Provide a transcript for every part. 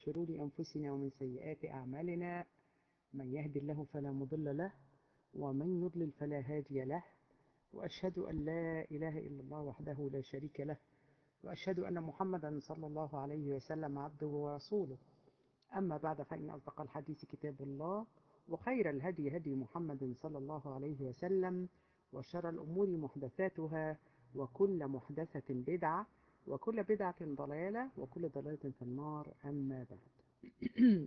شرور أنفسنا ومن سيئات أعمالنا من يهد الله فلا مضل له ومن يضلل فلا هادي له وأشهد أن لا إله إلا الله وحده لا شريك له وأشهد أن محمدا صلى الله عليه وسلم عبده ورسوله أما بعد فإن أصدق الحديث كتاب الله وخير الهدي هدي محمد صلى الله عليه وسلم وشر الأمور محدثاتها وكل محدثة بدعة وكل بدعة ضلالة وكل ضلالة في النار أما بعد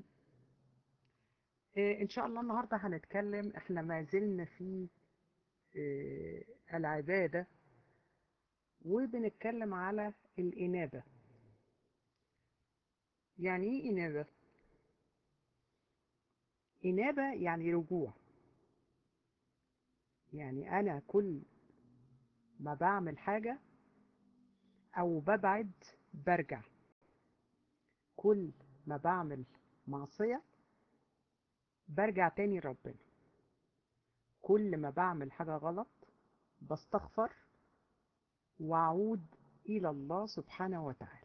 إن شاء الله النهاردة هنتكلم احنا ما زلنا في العبادة وبنتكلم على الإنابة يعني ايه إنابة؟ إنابة يعني رجوع يعني أنا كل ما بعمل حاجة أو ببعد برجع كل ما بعمل معصية برجع تاني لربنا كل ما بعمل حاجة غلط بستغفر وأعود إلى الله سبحانه وتعالى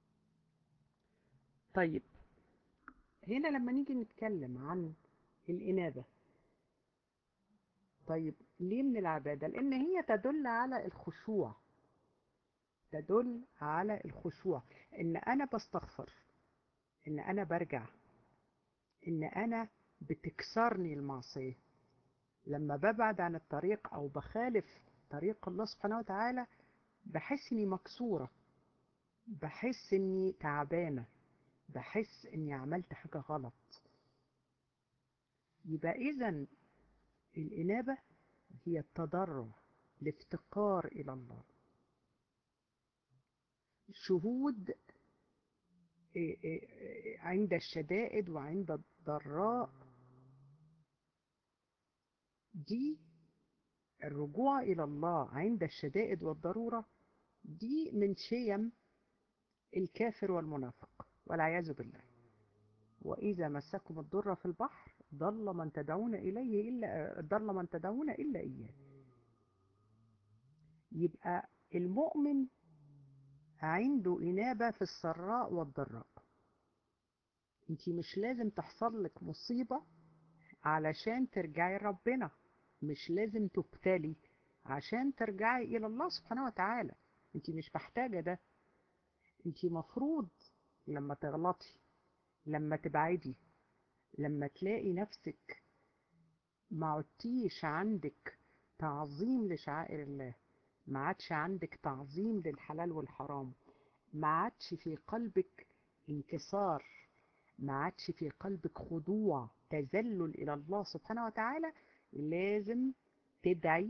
طيب هنا لما نيجي نتكلم عن الإنابة طيب ليه من العبادة؟ لأن هي تدل على الخشوع تدل على الخشوع إن أنا بستغفر إن أنا برجع إن أنا بتكسرني المعصية لما ببعد عن الطريق أو بخالف طريق الله سبحانه وتعالى بحس إني مكسورة بحس إني تعبانة بحس إني عملت حاجة غلط يبقى إذا الإنابة هي التضرع الافتقار إلى الله شهود عند الشدائد وعند الضراء دي الرجوع إلى الله عند الشدائد والضرورة دي من شيم الكافر والمنافق والعياذ بالله وإذا مسكم الضر في البحر ضل من تدعون إليه إلا ضل من تدعون إلا إياه يبقى المؤمن عنده إنابة في السراء والضراء انت مش لازم تحصل لك مصيبة علشان ترجعي لربنا مش لازم تبتلي عشان ترجعي إلى الله سبحانه وتعالى انت مش محتاجة ده انت مفروض لما تغلطي لما تبعدي لما تلاقي نفسك ما عدتيش عندك تعظيم لشعائر الله ما عادش عندك تعظيم للحلال والحرام ما عادش في قلبك انكسار ما عادش في قلبك خضوع تذلل إلى الله سبحانه وتعالى لازم تدعي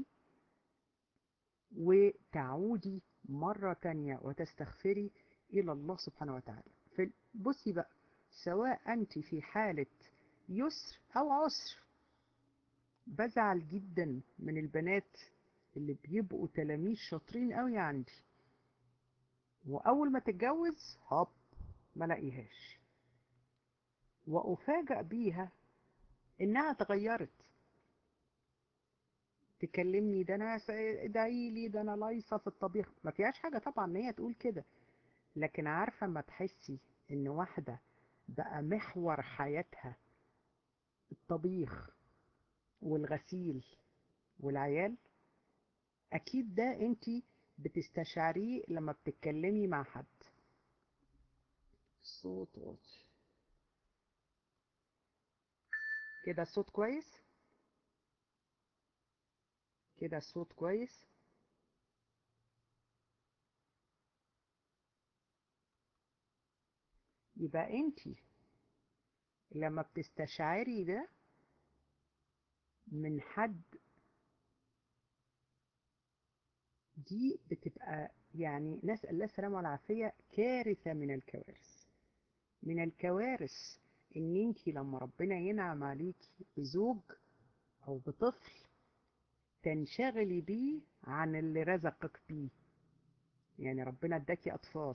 وتعودي مرة تانية وتستغفري إلى الله سبحانه وتعالى بصي بقى سواء أنت في حالة يسر أو عسر بزعل جدا من البنات اللي بيبقوا تلاميذ شاطرين قوي عندي وأول ما تتجوز هوب ما لاقيهاش وأفاجأ بيها إنها اتغيرت تكلمني ده أنا ادعي لي ده أنا لايصة في الطبيخ ما فيهاش حاجة طبعا إن هي تقول كده لكن عارفة ما تحسي إن واحدة بقى محور حياتها الطبيخ والغسيل والعيال اكيد ده انت بتستشعريه لما بتتكلمي مع حد الصوت واطي كده الصوت كويس كده الصوت كويس يبقى انت لما بتستشعري ده من حد دي بتبقى يعني نسأل الله السلامة والعافية كارثة من الكوارث من الكوارث ان انت لما ربنا ينعم عليكي بزوج او بطفل تنشغلي بيه عن اللي رزقك بيه يعني ربنا اداكي اطفال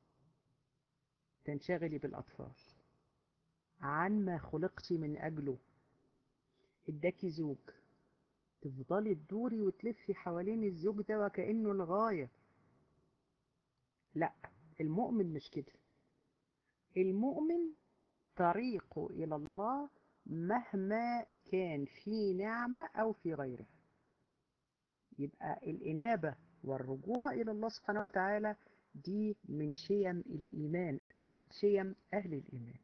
تنشغلي بالاطفال عن ما خلقتي من اجله اداكي زوج تفضلي تدوري وتلفي حوالين الزوج ده وكأنه الغاية لا المؤمن مش كده المؤمن الطريق إلى الله مهما كان في نعمة أو في غيرها يبقى الإنابة والرجوع إلى الله سبحانه وتعالى دي من شيم الإيمان شيم أهل الإيمان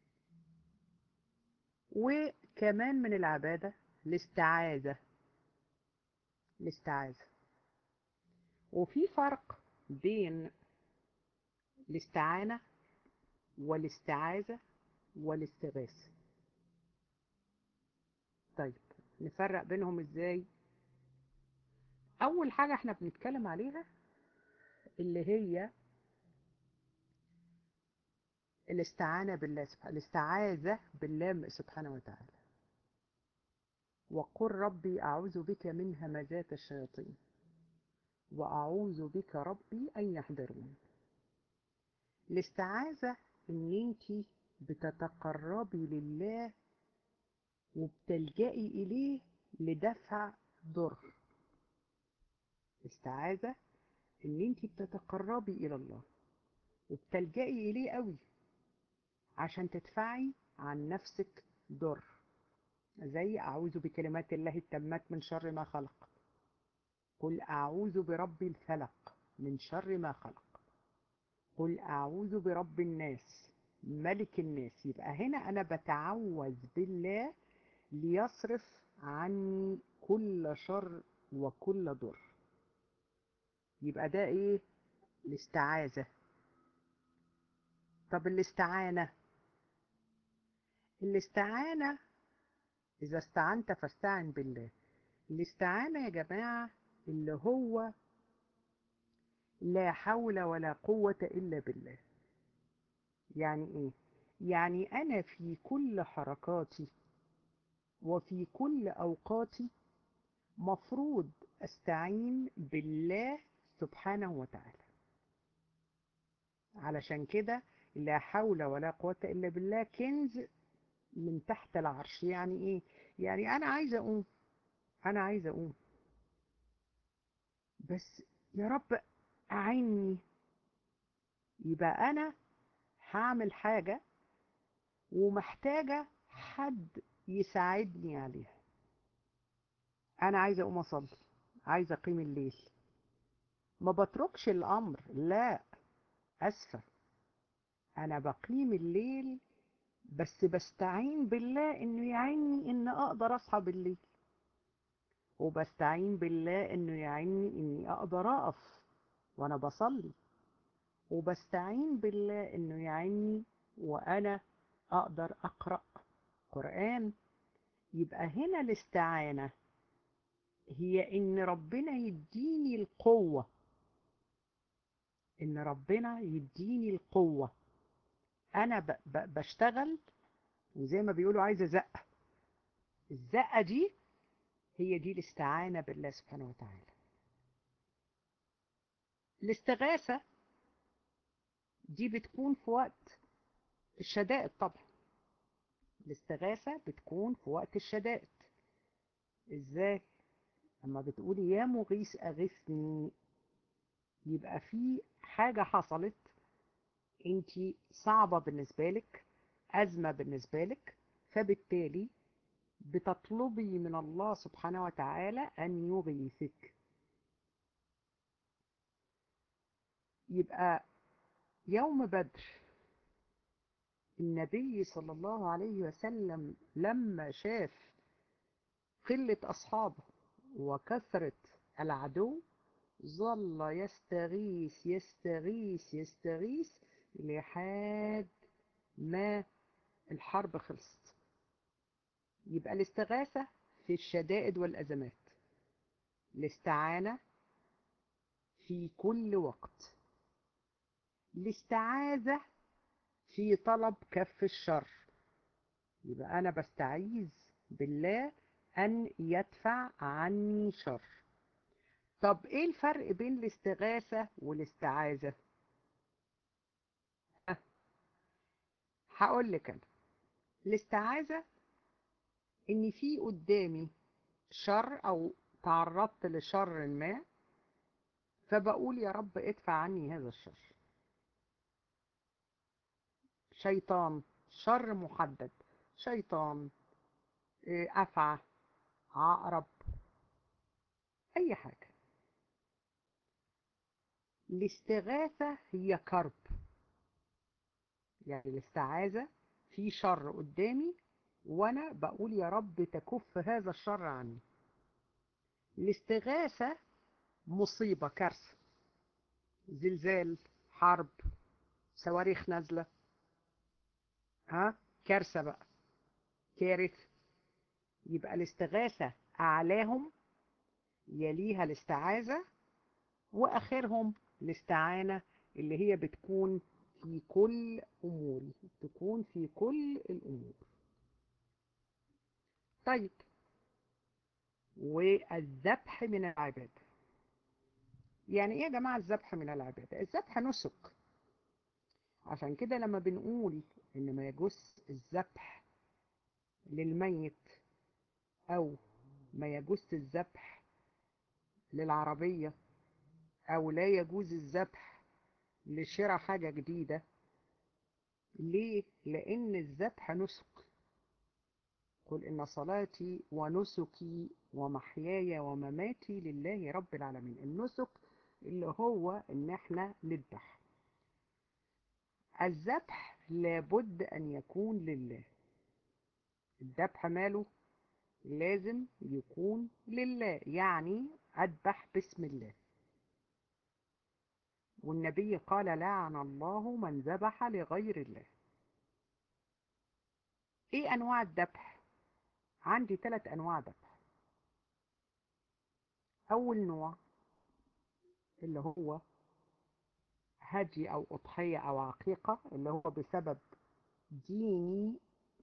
وكمان من العبادة الاستعاذة الاستعاذة وفي فرق بين الاستعانة والاستعاذة والاستغاثة طيب نفرق بينهم ازاي اول حاجة احنا بنتكلم عليها اللي هي الاستعانة بالله سبحانه الاستعاذة بالله سبحانه وتعالى وقل ربي أعوذ بك من همزات الشياطين وأعوذ بك ربي أن يحضرون الاستعاذة ان انت بتتقربي لله وبتلجئي اليه لدفع ضر استعاذة ان انت بتتقربي الى الله وبتلجئي اليه قوي عشان تدفعي عن نفسك ضر زي اعوذ بكلمات الله التامات من شر ما خلق قل اعوذ برب الفلق من شر ما خلق قل أعوذ برب الناس ملك الناس يبقى هنا أنا بتعوذ بالله ليصرف عني كل شر وكل ضر يبقى ده إيه الاستعاذة طب الاستعانة الاستعانة إذا استعنت فاستعن بالله الاستعانة يا جماعة اللي هو لا حول ولا قوة إلا بالله يعني إيه؟ يعني أنا في كل حركاتي وفي كل أوقاتي مفروض أستعين بالله سبحانه وتعالى علشان كده لا حول ولا قوة إلا بالله كنز من تحت العرش يعني إيه؟ يعني أنا عايزة أقوم أنا عايزة أقوم بس يا رب أعني يبقى أنا هعمل حاجة ومحتاجة حد يساعدني عليها أنا عايزة أقوم أصلي عايزة أقيم الليل ما بتركش الأمر لا أسفة أنا بقيم الليل بس بستعين بالله إنه يعيني إن أقدر أصحى بالليل وبستعين بالله إنه يعيني إني أقدر أقف وأنا بصلي وبستعين بالله إنه يعيني وأنا أقدر أقرأ قرآن يبقى هنا الاستعانة هي إن ربنا يديني القوة إن ربنا يديني القوة أنا ب ب بشتغل وزي ما بيقولوا عايزة زقة الزقة دي هي دي الاستعانة بالله سبحانه وتعالى الاستغاثة دي بتكون في وقت الشدائد طبعا الاستغاثة بتكون في وقت الشدائد ازاي لما بتقولي يا مغيث اغثني يبقى في حاجة حصلت انت صعبة بالنسبة لك أزمة بالنسبة لك فبالتالي بتطلبي من الله سبحانه وتعالى أن يغيثك يبقى يوم بدر النبي صلى الله عليه وسلم لما شاف قلة أصحابه وكثرة العدو ظل يستغيث يستغيث يستغيث لحد ما الحرب خلصت يبقى الاستغاثة في الشدائد والأزمات الاستعانة في كل وقت الاستعاذة في طلب كف الشر يبقى أنا بستعيذ بالله أن يدفع عني شر طب إيه الفرق بين الاستغاثة والاستعاذة هقول لك أنا الاستعاذة إن في قدامي شر أو تعرضت لشر ما فبقول يا رب ادفع عني هذا الشر شيطان شر محدد شيطان آه، أفعى عقرب أي حاجة الاستغاثة هي كرب يعني الاستعاذة في شر قدامي وأنا بقول يا رب تكف هذا الشر عني الاستغاثة مصيبة كارثة زلزال حرب صواريخ نازلة ها كارثة بقى كارث يبقى الاستغاثة أعلاهم يليها الاستعاذة وآخرهم الاستعانة اللي هي بتكون في كل أموري تكون في كل الأمور طيب والذبح من العبادة يعني ايه يا جماعة الذبح من العبادة الذبح نسك عشان كده لما بنقول ان ما يجوز الذبح للميت او ما يجوز الذبح للعربية او لا يجوز الذبح لشراء حاجة جديدة ليه؟ لأن الذبح نسك قل إن صلاتي ونسكي ومحياي ومماتي لله رب العالمين النسك اللي هو إن إحنا نذبح الذبح لابد أن يكون لله الذبح ماله لازم يكون لله يعني أذبح باسم الله والنبي قال لعن الله من ذبح لغير الله ايه انواع الذبح عندي ثلاث انواع ذبح اول نوع اللي هو هدي او اضحيه او عقيقه اللي هو بسبب ديني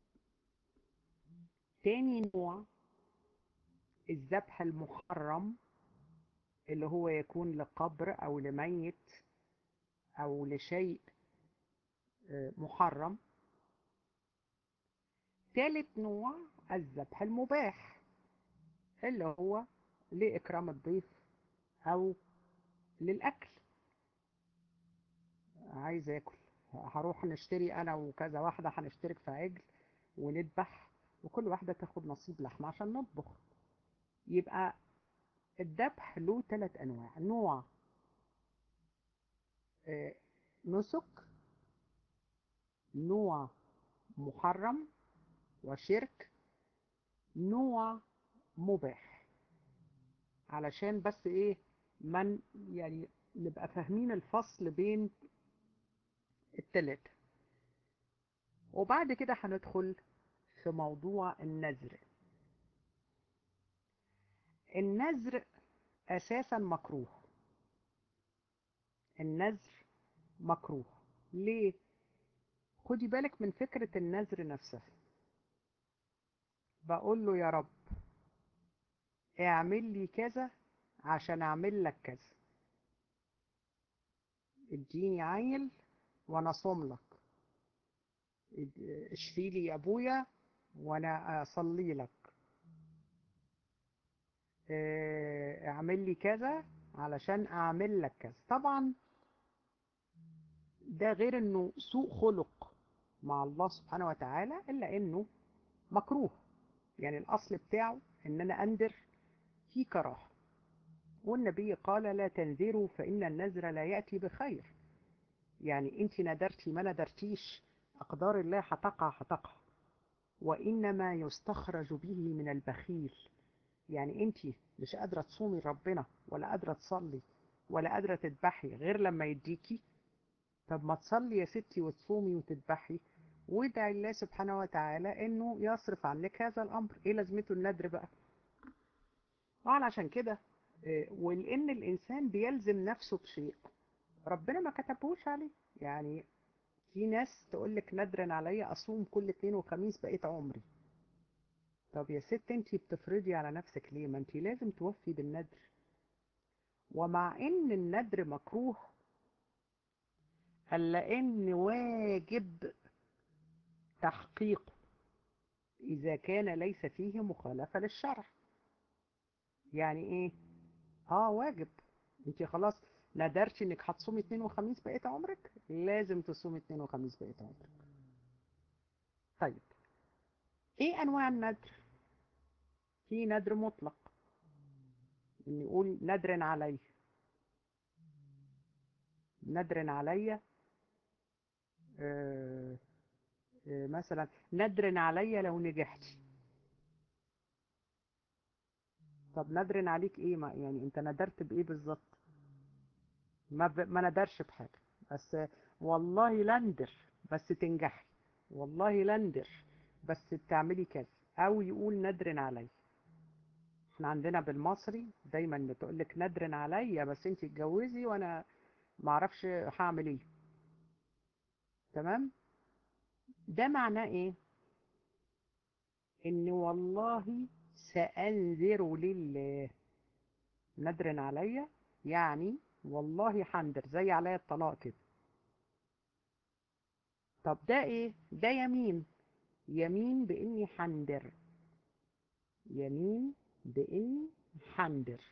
تاني نوع الذبح المحرم اللي هو يكون لقبر او لميت او لشيء محرم ثالث نوع الذبح المباح اللي هو لإكرام الضيف أو للأكل عايز أكل هروح نشتري أنا وكذا واحدة هنشترك في عجل ونذبح وكل واحدة تاخد نصيب لحمة عشان نطبخ يبقى الذبح له ثلاث أنواع نوع نسك نوع محرم وشرك نوع مباح علشان بس ايه من يعني نبقى فاهمين الفصل بين التلاتة وبعد كده هندخل في موضوع النذر النذر اساسا مكروه النذر مكروه ليه خدي بالك من فكرة النذر نفسها بقول له يا رب اعمل لي كذا عشان اعمل لك كذا اديني عيل وانا صوم لك اشفي لي ابويا وانا اصلي لك اعمل لي كذا علشان اعمل لك كذا طبعا ده غير انه سوء خلق مع الله سبحانه وتعالى الا انه مكروه يعني الاصل بتاعه ان انا انذر في كراهه والنبي قال لا تنذروا فان النذر لا ياتي بخير يعني انت ندرتي ما ندرتيش اقدار الله هتقع هتقع وانما يستخرج به من البخيل يعني انت مش قادره تصومي ربنا ولا قادره تصلي ولا قادره تذبحي غير لما يديكي طب ما تصلي يا ستي وتصومي وتذبحي وادعي الله سبحانه وتعالى انه يصرف عنك هذا الامر ايه لازمته الندر بقى طبعا عشان كده ولان الانسان بيلزم نفسه بشيء ربنا ما كتبهوش عليه يعني في ناس تقول لك ندرا عليا اصوم كل اثنين وخميس بقيت عمري طب يا ست انت بتفرضي على نفسك ليه ما انت لازم توفي بالندر ومع ان الندر مكروه الا ان واجب تحقيقه اذا كان ليس فيه مخالفه للشرع يعني ايه اه واجب انت خلاص ندرتي انك هتصومي اثنين وخميس بقيت عمرك لازم تصومي اثنين وخميس بقيت عمرك طيب ايه انواع الندر في ندر مطلق ان يقول ندر علي ندر علي آه آه مثلا ندر علي لو نجحت طب ندر عليك ايه ما يعني انت ندرت بايه بالظبط ما ب... ما ندرش بحاجه بس والله لندر بس تنجحي والله لندر بس تعملي كذا او يقول ندر علي احنا عندنا بالمصري دايما بتقول لك ندر عليا بس انت اتجوزي وانا ما اعرفش هعمل ايه تمام ده معناه ايه ان والله سأنذر لله ندر عليا يعني والله حندر زي عليا الطلاق كده طب ده ايه ده يمين يمين باني حندر يمين باني حندر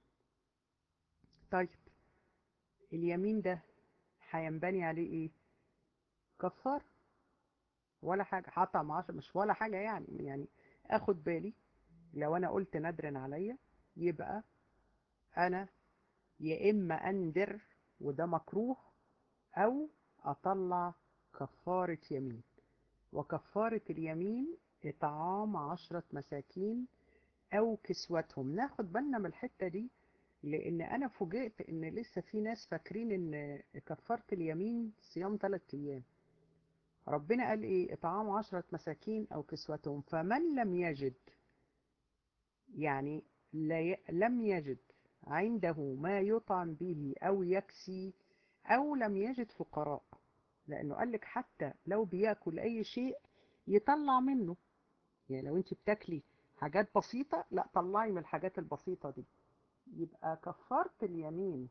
طيب اليمين ده هينبني عليه ايه كفار ولا حاجة حتى معاش مش ولا حاجة يعني يعني اخد بالي لو انا قلت ندر عليا يبقى انا يا اما اندر وده مكروه او اطلع كفارة يمين وكفارة اليمين اطعام عشرة مساكين او كسوتهم ناخد بالنا من الحتة دي لان انا فوجئت ان لسه في ناس فاكرين ان كفارة اليمين صيام ثلاثة ايام ربنا قال ايه اطعام عشرة مساكين او كسوتهم فمن لم يجد يعني لم يجد عنده ما يطعم به او يكسي او لم يجد فقراء لانه قال لك حتى لو بياكل اي شيء يطلع منه يعني لو انت بتاكلي حاجات بسيطة لا طلعي من الحاجات البسيطة دي يبقى كفارة اليمين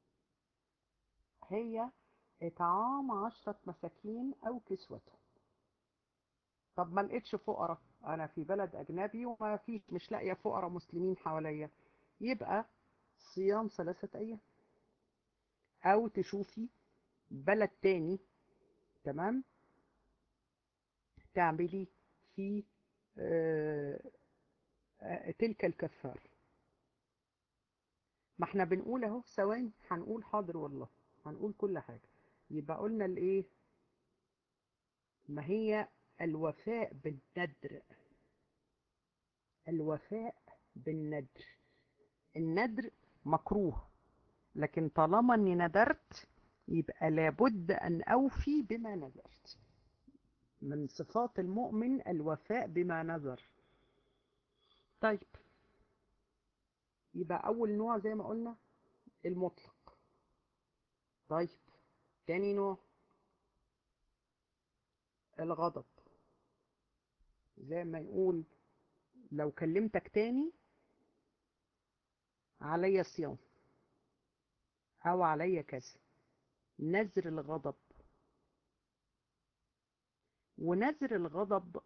هي اطعام عشرة مساكين او كسوتهم طب ما لقيتش فقراء انا في بلد اجنبي وما فيش مش لاقيه فقراء مسلمين حواليا يبقى صيام ثلاثة ايام او تشوفي بلد تاني تمام تعملي في آه آه تلك الكفار ما احنا بنقول اهو ثواني هنقول حاضر والله هنقول كل حاجة يبقى قلنا الايه ما هي الوفاء بالندر الوفاء بالندر الندر مكروه لكن طالما اني ندرت يبقى لابد ان اوفي بما نذرت من صفات المؤمن الوفاء بما نذر طيب يبقى اول نوع زي ما قلنا المطلق طيب تاني نوع الغضب زي ما يقول لو كلمتك تاني عليا صيام او عليا كذا نذر الغضب ونذر الغضب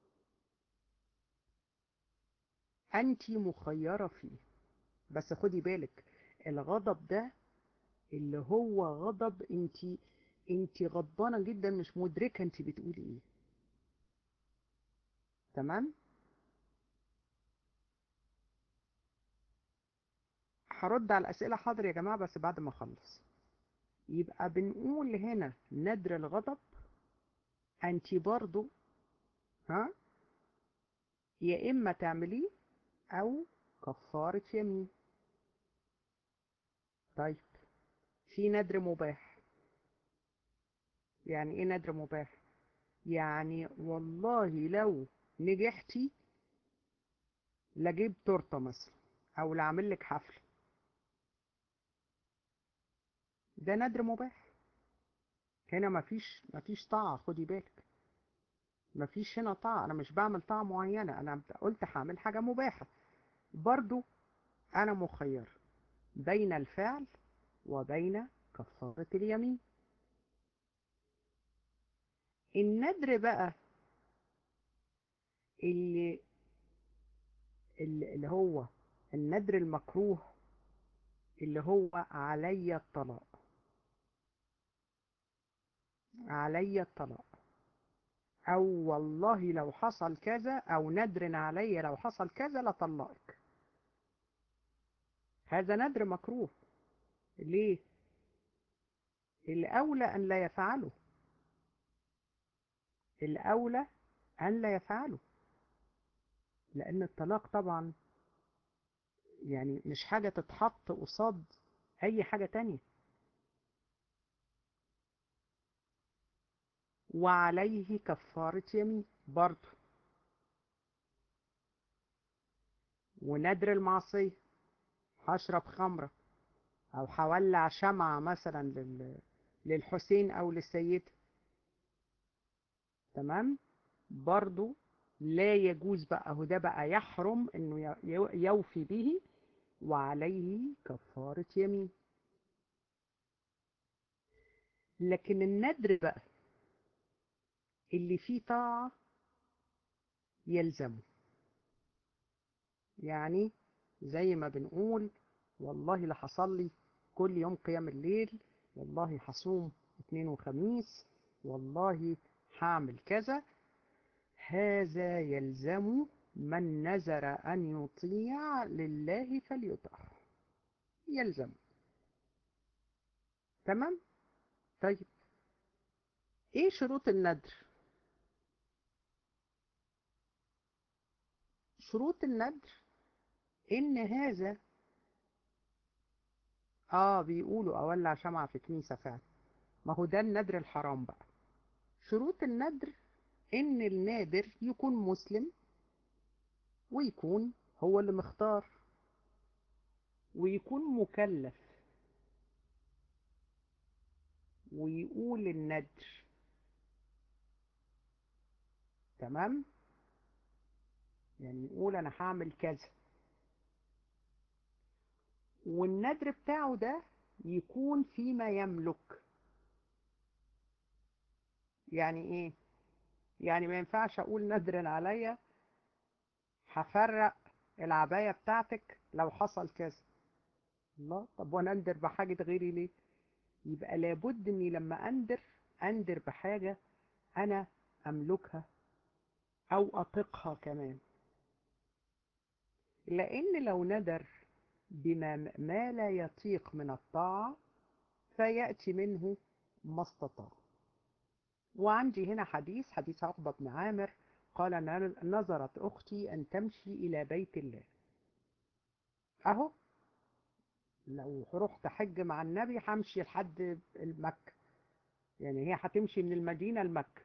انت مخيرة فيه بس خدي بالك الغضب ده اللي هو غضب انت انت غضبانة جدا مش مدركة انت بتقولي ايه تمام هرد على الأسئلة حاضر يا جماعة بس بعد ما أخلص يبقى بنقول هنا ندر الغضب أنت برضو ها يا إما تعمليه أو كفارة يمين طيب في ندر مباح يعني إيه ندر مباح يعني والله لو نجحتي لجيب تورته مثلا او لعمل لك حفل ده ندر مباح هنا مفيش مفيش طاعة خدي بالك مفيش هنا طاعة انا مش بعمل طاعة معينة انا قلت هعمل حاجة مباحة برضو انا مخير بين الفعل وبين كفارة اليمين الندر بقى اللي اللي هو الندر المكروه اللي هو علي الطلاق علي الطلاق او والله لو حصل كذا او ندر علي لو حصل كذا لطلقك هذا ندر مكروه ليه الأولى أن لا يفعله الأولى أن لا يفعله لأن الطلاق طبعا يعني مش حاجة تتحط قصاد أي حاجة تانية وعليه كفارة يمين برضه وندر المعصية هشرب خمرة أو هولع شمعة مثلا لل... للحسين أو للسيد تمام برضو لا يجوز بقى هو ده بقى يحرم انه يوفي به وعليه كفارة يمين لكن الندر بقى اللي فيه طاعة يلزمه يعني زي ما بنقول والله لحصل لي كل يوم قيام الليل والله هصوم اثنين وخميس والله هعمل كذا هذا يلزم من نذر أن يطيع لله فليطع يلزم تمام طيب ايه شروط الندر شروط الندر ان هذا اه بيقولوا اولع شمعة في كنيسة فعلا ما هو ده الندر الحرام بقى شروط الندر ان النادر يكون مسلم ويكون هو اللي مختار ويكون مكلف ويقول الندر تمام يعني يقول انا هعمل كذا والندر بتاعه ده يكون فيما يملك يعني ايه يعني ما ينفعش اقول ندر عليا هفرق العباية بتاعتك لو حصل كذا الله طب وانا اندر بحاجة غيري ليه يبقى لابد اني لما اندر اندر بحاجة انا املكها او اطيقها كمان لان لو ندر بما ما لا يطيق من الطاعة فيأتي منه ما استطاع وعندي هنا حديث حديث عقبة بن عامر قال نظرت أختي أن تمشي إلى بيت الله أهو لو رحت حج مع النبي همشي لحد المكة يعني هي هتمشي من المدينة لمكة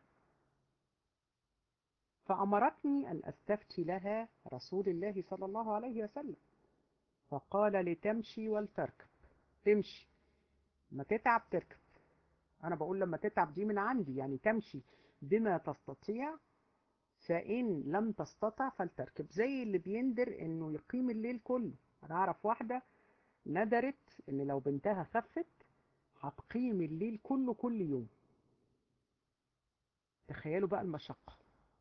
فأمرتني أن أستفتي لها رسول الله صلى الله عليه وسلم فقال لتمشي ولتركب تمشي ما تتعب تركب أنا بقول لما تتعب دي من عندي يعني تمشي بما تستطيع فإن لم تستطع فلتركب زي اللي بيندر إنه يقيم الليل كله أنا أعرف واحدة ندرت إن لو بنتها خفت هتقيم الليل كله كل يوم تخيلوا بقى المشقة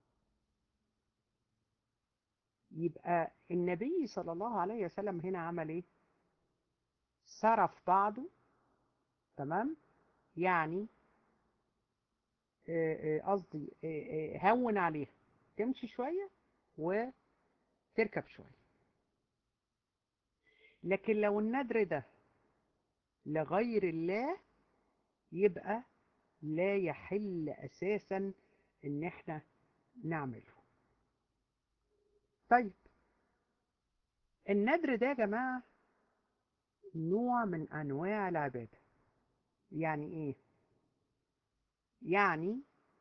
يبقى النبي صلى الله عليه وسلم هنا عمل ايه صرف بعضه تمام يعني قصدي هون عليها تمشي شوية وتركب شوية لكن لو الندر ده لغير الله يبقى لا يحل أساسا ان احنا نعمله طيب الندر ده يا جماعة نوع من أنواع العبادة يعني إيه؟ يعني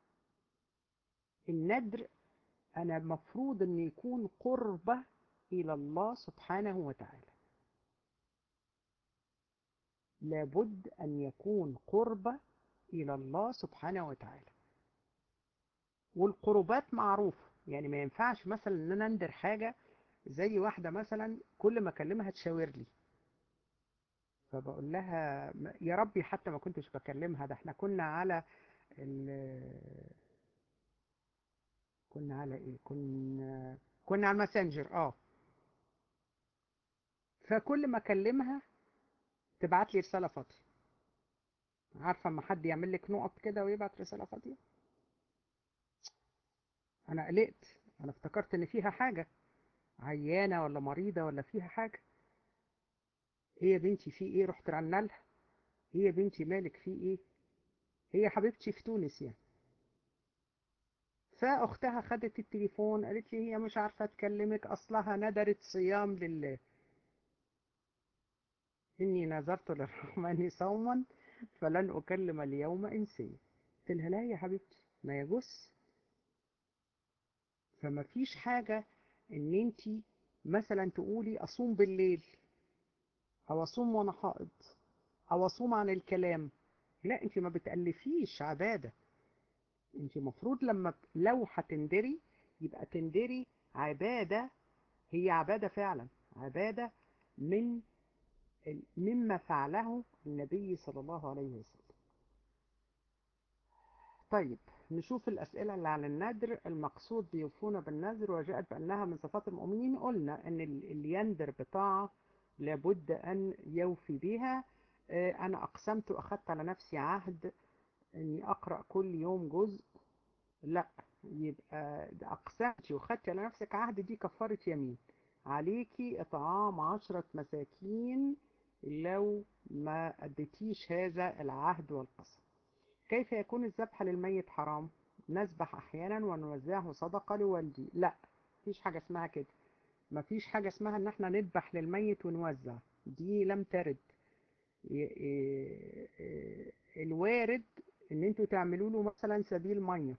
الندر أنا مفروض أن يكون قربة إلى الله سبحانه وتعالى لابد أن يكون قربة إلى الله سبحانه وتعالى والقربات معروفة يعني ما ينفعش مثلا ان انا اندر حاجة زي واحدة مثلا كل ما اكلمها تشاور لي فبقول لها يا ربي حتى ما كنتش بكلمها ده احنا كنا على ال كنا على ايه كنا كنا على الماسنجر اه فكل ما اكلمها تبعت لي رسالة فاضية عارفة اما حد يعمل لك نقط كده ويبعت رسالة فاضية انا قلقت انا افتكرت ان فيها حاجة عيانة ولا مريضة ولا فيها حاجة ايه يا بنتي في ايه رحت رنا لها ايه يا بنتي مالك في ايه هي حبيبتي في تونس يعني فاختها خدت التليفون قالت لي هي مش عارفة تكلمك اصلها ندرت صيام لله اني نذرت للرحمن صوما فلن اكلم اليوم انسيا قلت لها لا يا حبيبتي ما يجوز فما فيش حاجة ان انتي مثلا تقولي اصوم بالليل او اصوم وانا حائض او اصوم عن الكلام لا انت ما بتألفيش عبادة انت مفروض لما لو هتندري يبقى تندري عبادة هي عبادة فعلا عبادة من مما فعله النبي صلى الله عليه وسلم طيب نشوف الأسئلة اللي على النذر المقصود بيوفون بالنذر وجاءت بأنها من صفات المؤمنين قلنا أن اللي يندر بطاعة لابد أن يوفي بها أنا أقسمت وأخذت على نفسي عهد أني أقرأ كل يوم جزء لا يبقى أقسمت وأخذت على نفسك عهد دي كفارة يمين عليكي إطعام عشرة مساكين لو ما أديتيش هذا العهد والقسم كيف يكون الذبح للميت حرام نذبح أحيانا ونوزعه صدقة لوالدي لا مفيش حاجة اسمها كده مفيش حاجة اسمها ان احنا نذبح للميت ونوزع دي لم ترد الوارد ان انتوا تعملوا له مثلا سبيل مية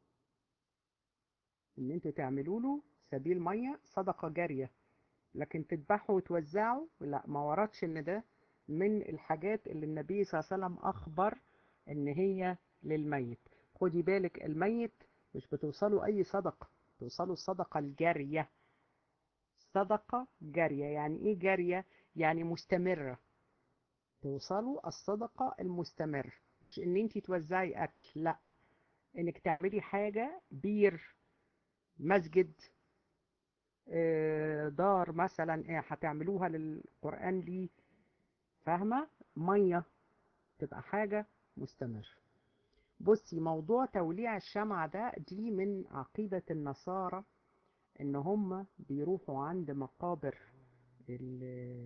ان انتوا تعملوا له سبيل مية صدقة جارية لكن تذبحوا وتوزعوا لا ما وردش ان ده من الحاجات اللي النبي صلى الله عليه وسلم اخبر ان هي للميت خدي بالك الميت مش بتوصله اي صدقة توصله الصدقة الجارية صدقة جارية يعني ايه جارية يعني مستمرة توصلوا الصدقة المستمرة مش ان انت توزعي اكل لا انك تعملي حاجة بير مسجد دار مثلا ايه هتعملوها للقرآن لي فاهمة مية تبقى حاجة مستمر بصي موضوع توليع الشمعة ده دي من عقيدة النصارى ان هم بيروحوا عند مقابر ال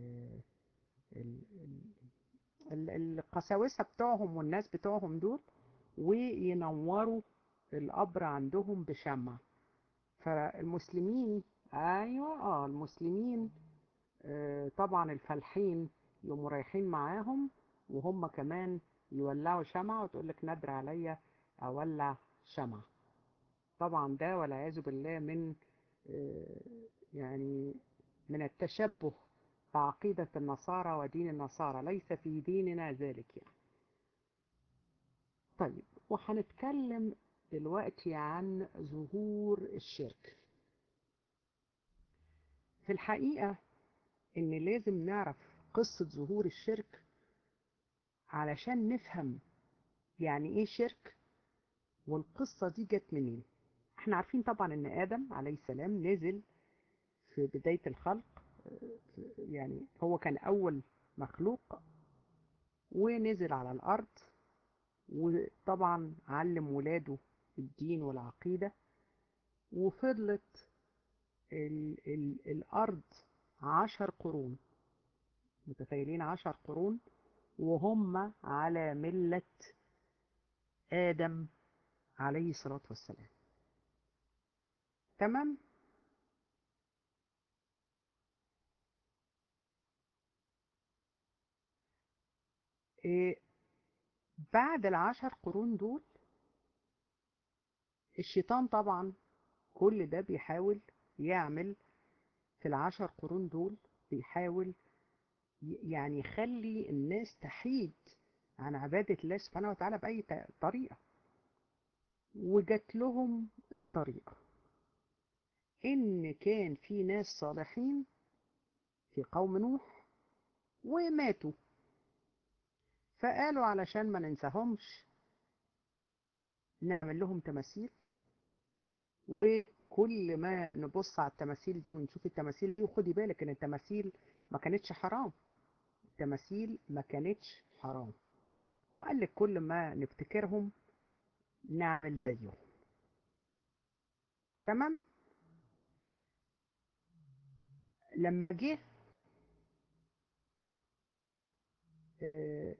ال القساوسة بتوعهم والناس بتوعهم دول وينوروا القبر عندهم بشمع فالمسلمين ايوه اه المسلمين آه طبعا الفلاحين يقوموا رايحين معاهم وهم كمان يولعوا شمعة وتقول لك ندر عليا اولع شمعة طبعا ده والعياذ بالله من آه يعني من التشبه بعقيدة النصارى ودين النصارى ليس في ديننا ذلك يعني طيب وهنتكلم دلوقتي عن ظهور الشرك في الحقيقة ان لازم نعرف قصة ظهور الشرك علشان نفهم يعني ايه شرك والقصة دي جت منين احنا عارفين طبعا ان ادم عليه السلام نزل في بداية الخلق يعني هو كان اول مخلوق ونزل على الارض وطبعا علم ولاده الدين والعقيدة وفضلت ال ال الأرض عشر قرون متخيلين عشر قرون وهم على ملة آدم عليه الصلاة والسلام تمام إيه بعد العشر قرون دول الشيطان طبعا كل ده بيحاول يعمل في العشر قرون دول بيحاول يعني يخلي الناس تحيد عن عبادة الله سبحانه وتعالى بأي طريقة وجات لهم طريقة إن كان في ناس صالحين في قوم نوح وماتوا فقالوا علشان ما ننساهمش نعمل لهم تماثيل وكل ما نبص على التماثيل دي ونشوف التماثيل دي وخدي بالك ان التماثيل ما كانتش حرام التماثيل ما كانتش حرام قال لك كل ما نفتكرهم نعمل زيهم تمام لما جه آه،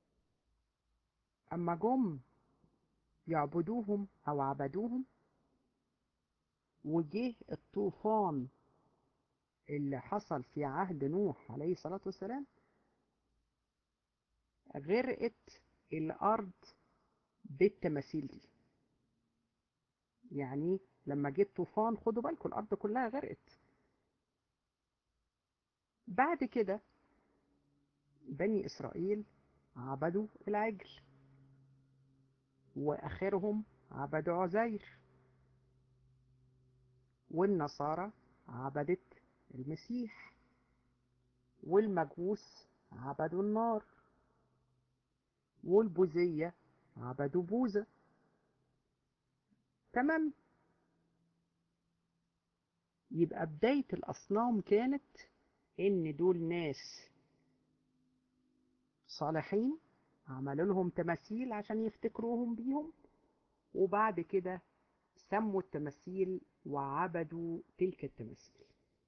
اما جم يعبدوهم او عبدوهم وجه الطوفان اللي حصل في عهد نوح عليه الصلاة والسلام غرقت الأرض بالتماثيل دي يعني لما جه الطوفان خدوا بالكم الأرض كلها غرقت بعد كده بني إسرائيل عبدوا العجل وآخرهم عبدوا عزير والنصارى عبدت المسيح والمجوس عبدوا النار والبوذية عبدوا بوذا تمام يبقى بداية الأصنام كانت إن دول ناس صالحين عملوا لهم تماثيل عشان يفتكروهم بيهم وبعد كده سموا التماثيل وعبدوا تلك التماثيل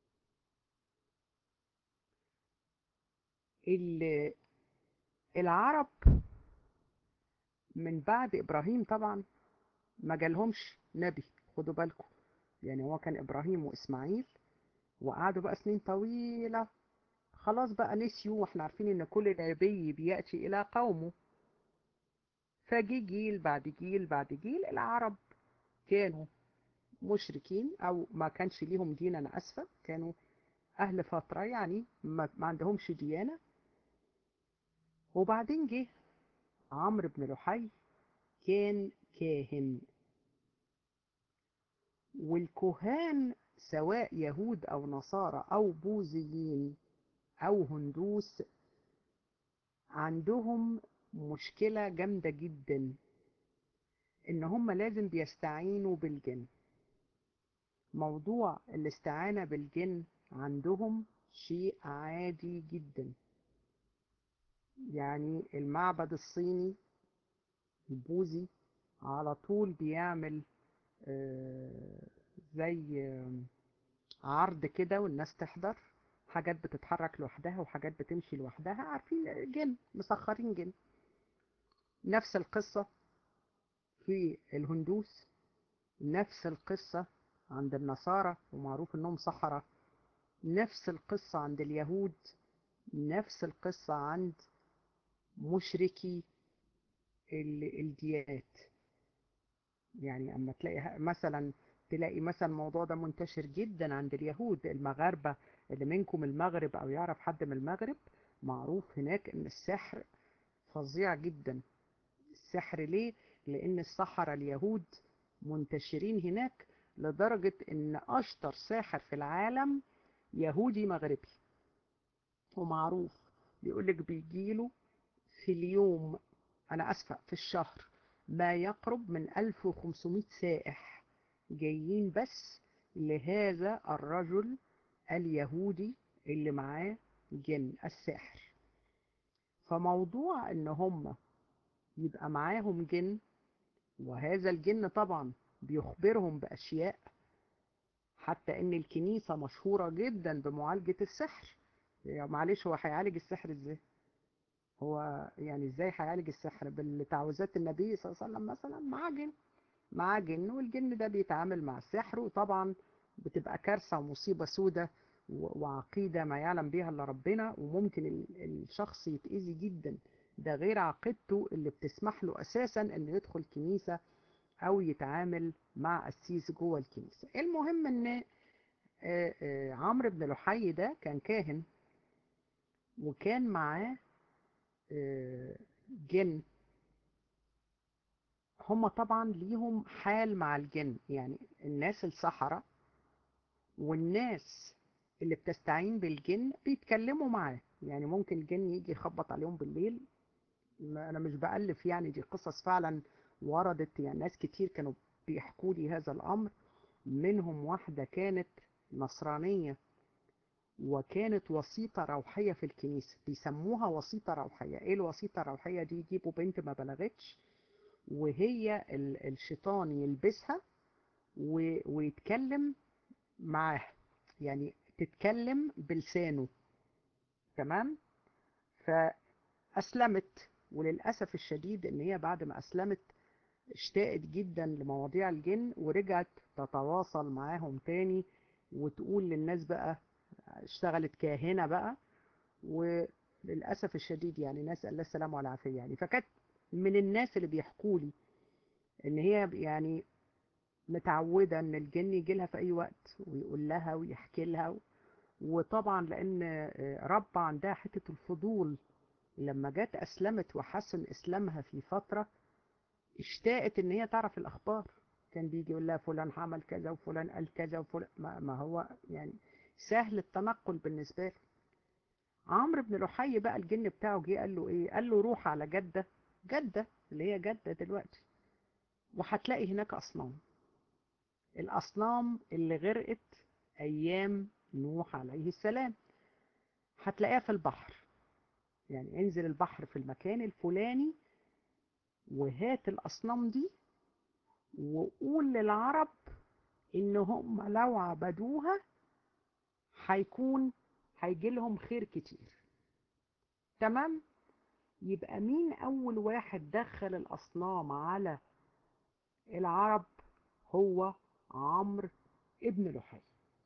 ال- العرب من بعد إبراهيم طبعا ما جالهمش نبي خدوا بالكم يعني هو كان إبراهيم وإسماعيل وقعدوا بقى سنين طويلة خلاص بقى نسيوا واحنا عارفين ان كل نبي بيأتي الى قومه فجي جيل بعد جيل بعد جيل العرب كانوا مشركين او ما كانش ليهم دين انا اسفه كانوا اهل فتره يعني ما, ما عندهمش ديانه وبعدين جه عمرو بن لحي كان كاهن والكهان سواء يهود او نصارى او بوذيين او هندوس عندهم مشكلة جامدة جدا ان هم لازم بيستعينوا بالجن موضوع الاستعانة بالجن عندهم شيء عادي جدا يعني المعبد الصيني البوذي على طول بيعمل آه، زي آه، عرض كده والناس تحضر حاجات بتتحرك لوحدها وحاجات بتمشي لوحدها عارفين جن مسخرين جن نفس القصة في الهندوس نفس القصة عند النصارى ومعروف انهم سحرة نفس القصة عند اليهود نفس القصة عند مشركي ال- الديانات يعني اما تلاقي مثلا تلاقي مثلا الموضوع ده منتشر جدا عند اليهود المغاربة اللي منكم المغرب او يعرف حد من المغرب معروف هناك ان السحر فظيع جدا السحر ليه لان السحرة اليهود منتشرين هناك لدرجة ان اشطر ساحر في العالم يهودي مغربي ومعروف بيقولك بيجيله في اليوم انا اسفة في الشهر ما يقرب من 1500 سائح جايين بس لهذا الرجل اليهودي اللي معاه جن الساحر فموضوع ان هم يبقى معاهم جن وهذا الجن طبعا بيخبرهم بأشياء حتى ان الكنيسة مشهورة جدا بمعالجة السحر يعني معلش هو هيعالج السحر ازاي هو يعني ازاي هيعالج السحر بالتعويذات النبي صلى الله عليه وسلم مثلا معاه جن معاه جن والجن ده بيتعامل مع السحر وطبعا بتبقى كارثة ومصيبة سودة و- وعقيدة ما يعلم بها الا ربنا وممكن ال- الشخص يتأذي جدا ده غير عقيدته اللي بتسمح له اساسا انه يدخل كنيسة او يتعامل مع قسيس جوه الكنيسة المهم ان آه، آه، عمرو بن لحي ده كان كاهن وكان معاه آه، جن هم طبعا ليهم حال مع الجن يعني الناس السحرة والناس اللي بتستعين بالجن بيتكلموا معاه يعني ممكن الجن يجي يخبط عليهم بالليل ما- انا مش بألف يعني دي قصص فعلا وردت يعني ناس كتير كانوا بيحكوا لي هذا الامر منهم واحدة كانت نصرانية وكانت وسيطة روحية في الكنيسة بيسموها وسيطة روحية ايه الوسيطة الروحية دي يجيبوا بنت ما بلغتش وهي ال- الشيطان يلبسها و... ويتكلم معاه يعني تتكلم بلسانه تمام فأسلمت وللأسف الشديد إن هي بعد ما أسلمت اشتاقت جدا لمواضيع الجن ورجعت تتواصل معاهم تاني وتقول للناس بقى اشتغلت كاهنة بقى وللأسف الشديد يعني نسأل الله السلامة والعافية يعني فكانت من الناس اللي بيحكوا لي ان هي يعني متعودة ان الجن يجي لها في اي وقت ويقول لها ويحكي لها وطبعا لان رب عندها حتة الفضول لما جت اسلمت وحسن اسلامها في فترة اشتاقت ان هي تعرف الاخبار كان بيجي يقول لها فلان عمل كذا وفلان قال كذا وفلان ما, ما هو يعني سهل التنقل بالنسبة له عمرو بن لحي بقى الجن بتاعه جه قال له ايه قال له روح على جدة جدة اللي هي جدة دلوقتي وهتلاقي هناك أصنام الأصنام اللي غرقت أيام نوح عليه السلام هتلاقيها في البحر يعني انزل البحر في المكان الفلاني وهات الأصنام دي وقول للعرب إن هم لو عبدوها هيكون هيجي لهم خير كتير تمام يبقى مين أول واحد دخل الأصنام على العرب هو عمرو ابن لحي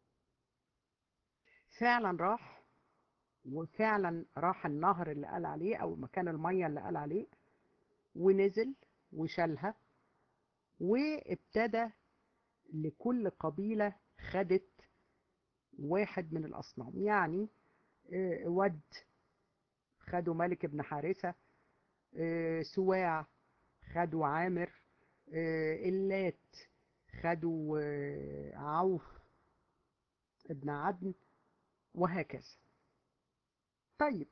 فعلا راح وفعلا راح النهر اللي قال عليه او مكان المية اللي قال عليه ونزل وشالها وابتدى لكل قبيلة خدت واحد من الأصنام يعني ود خدوا ملك بن حارثة سواع خدوا عامر اللات خدوا عوف ابن عدن وهكذا طيب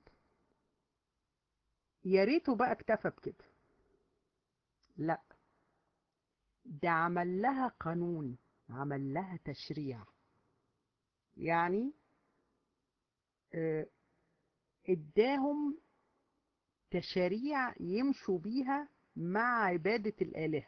يا ريته بقى اكتفى بكده لا ده عمل لها قانون عمل لها تشريع يعني اداهم تشريع يمشوا بيها مع عبادة الآلهة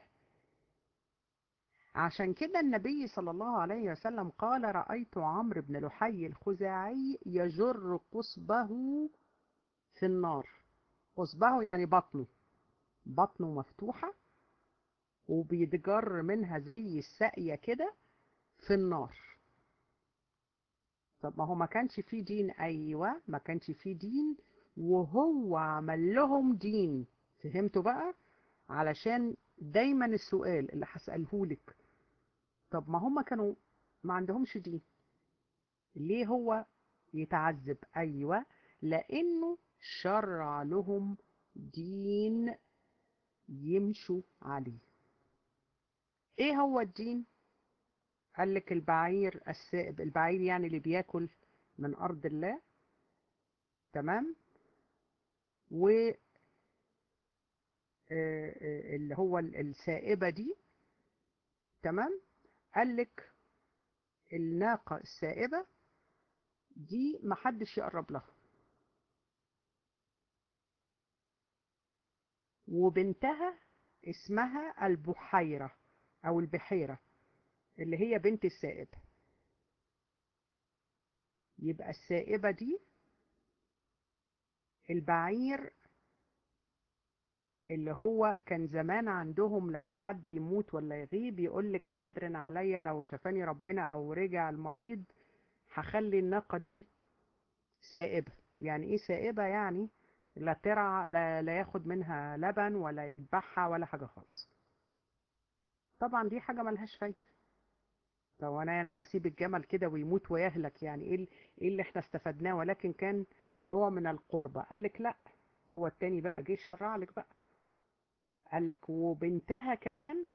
عشان كده النبي صلى الله عليه وسلم قال رأيت عمرو بن لحي الخزاعي يجر قصبه في النار قصبه يعني بطنه بطنه مفتوحة وبيتجر منها زي الساقية كده في النار طب ما هو ما كانش فيه دين أيوة ما كانش فيه دين وهو عمل لهم دين فهمتوا بقى علشان دايما السؤال اللي هسأله لك طب ما هم كانوا ما عندهمش دين ليه هو يتعذب ايوه لانه شرع لهم دين يمشوا عليه ايه هو الدين قال لك البعير السائب البعير يعني اللي بياكل من ارض الله تمام و اللي هو السائبة دي تمام قال لك الناقة السائبة دي محدش يقرب لها وبنتها اسمها البحيرة أو البحيرة اللي هي بنت السائبة يبقى السائبة دي البعير اللي هو كان زمان عندهم لما حد يموت ولا يغيب يقول لك قدرن عليا لو شفاني ربنا او رجع المريض هخلي الناقة دي سائبة يعني ايه سائبة يعني لا ترعى لا, لا ياخد منها لبن ولا يذبحها ولا حاجة خالص طبعا دي حاجة ملهاش فايدة لو انا اسيب الجمل كده ويموت ويهلك يعني ايه ايه اللي احنا استفدناه ولكن كان نوع من القربة قال لك لا هو التاني بقى جه شرع لك بقى قال لك وبنتها كمان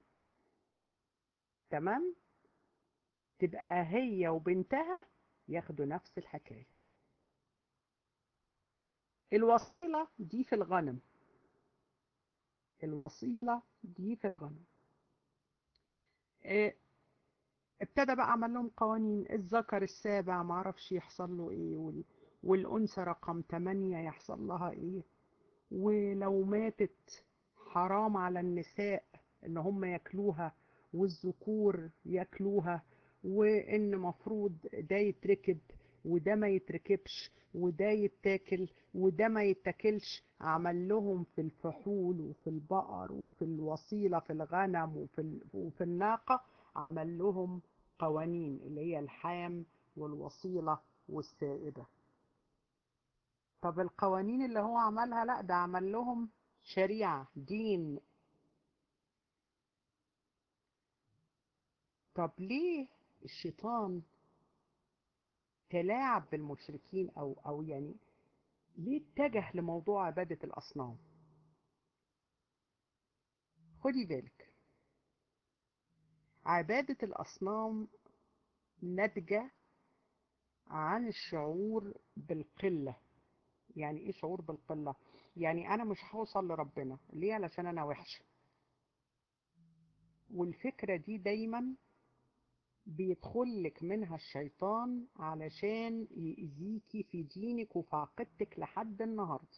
تمام تبقى هي وبنتها ياخدوا نفس الحكاية الوصيلة دي في الغنم الوصيلة دي في الغنم إيه ابتدى بقى عمل لهم قوانين الذكر السابع معرفش يحصل له ايه وال... والأنثى رقم 8 يحصل لها ايه ولو ماتت حرام على النساء ان هم ياكلوها والذكور ياكلوها وان مفروض ده يتركب وده ما يتركبش وده يتاكل وده ما يتاكلش عمل لهم في الفحول وفي البقر وفي الوصيلة في الغنم وفي, ال- وفي الناقة عمل لهم قوانين اللي هي الحام والوصيلة والسائبة طب القوانين اللي هو عملها لا ده عمل لهم شريعة دين طب ليه الشيطان تلاعب بالمشركين او او يعني ليه اتجه لموضوع عبادة الأصنام خدي بالك عبادة الأصنام ناتجة عن الشعور بالقلة يعني ايه شعور بالقلة يعني انا مش هوصل لربنا ليه علشان انا وحشة والفكرة دي دايما بيدخلك منها الشيطان علشان يأذيكي في دينك وفي عقيدتك لحد النهاردة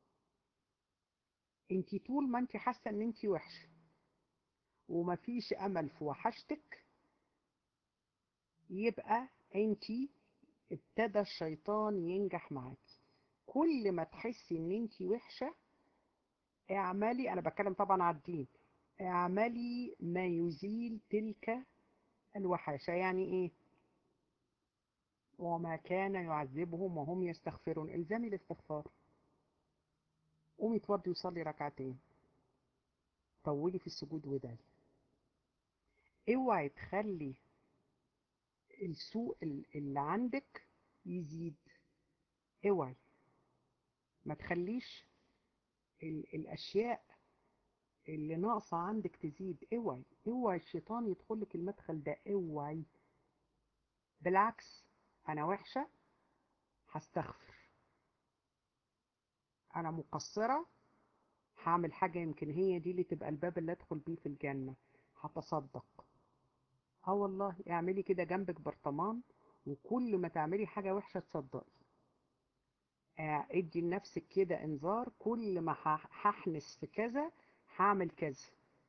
انتي طول ما انتي حاسة ان انتي وحشة ومفيش امل في وحشتك يبقى انتي ابتدى الشيطان ينجح معاكي كل ما تحسي ان انتي وحشة اعملي انا بتكلم طبعا على الدين اعملي ما يزيل تلك الوحشة يعني ايه وما كان يعذبهم وهم يستغفرون الزمي الاستغفار قومي توضي وصلي ركعتين طولي في السجود ودعي اوعي تخلي السوء اللي عندك يزيد اوعي ما تخليش ال- الاشياء اللي ناقصة عندك تزيد اوعي اوعي الشيطان يدخلك المدخل ده اوعي بالعكس انا وحشة هستغفر انا مقصرة هعمل حاجة يمكن هي دي اللي تبقى الباب اللي ادخل بيه في الجنة هتصدق اه والله اعملي كده جنبك برطمان وكل ما تعملي حاجة وحشة تصدقي آه، ادي لنفسك كده انذار كل ما هح- هحنس في كذا هعمل كذا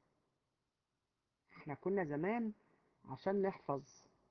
احنا كنا زمان عشان نحفظ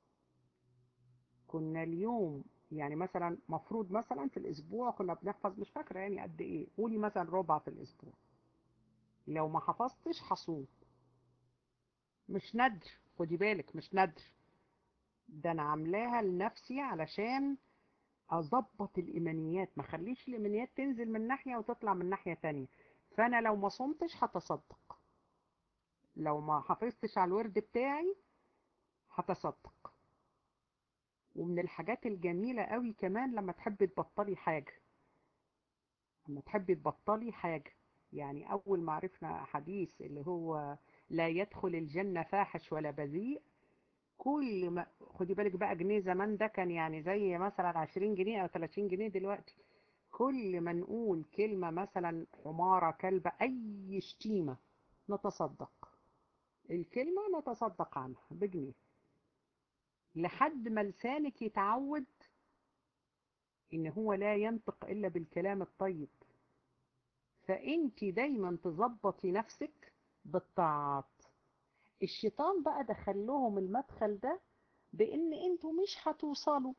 كنا اليوم يعني مثلا مفروض مثلا في الاسبوع كنا بنحفظ مش فاكره يعني قد ايه قولي مثلا ربع في الاسبوع لو ما حفظتش هصوم مش ندر خدي بالك مش ندر ده انا عاملاها لنفسي علشان اظبط الايمانيات ما خليش الايمانيات تنزل من ناحيه وتطلع من ناحيه تانية فانا لو ما صمتش هتصدق لو ما حافظتش على الورد بتاعي هتصدق ومن الحاجات الجميلة قوي كمان لما تحبي تبطلي حاجة لما تحبي تبطلي حاجة يعني أول ما عرفنا حديث اللي هو لا يدخل الجنة فاحش ولا بذيء كل ما خدي بالك بقى جنيه زمان ده كان يعني زي مثلا 20 جنيه أو 30 جنيه دلوقتي كل ما نقول كلمة مثلا حمارة كلبة أي شتيمة نتصدق الكلمة نتصدق عنها بجنيه لحد ما لسانك يتعود ان هو لا ينطق الا بالكلام الطيب فانت دايما تظبطي نفسك بالطاعات الشيطان بقى دخل لهم المدخل ده بان انتوا مش هتوصلوا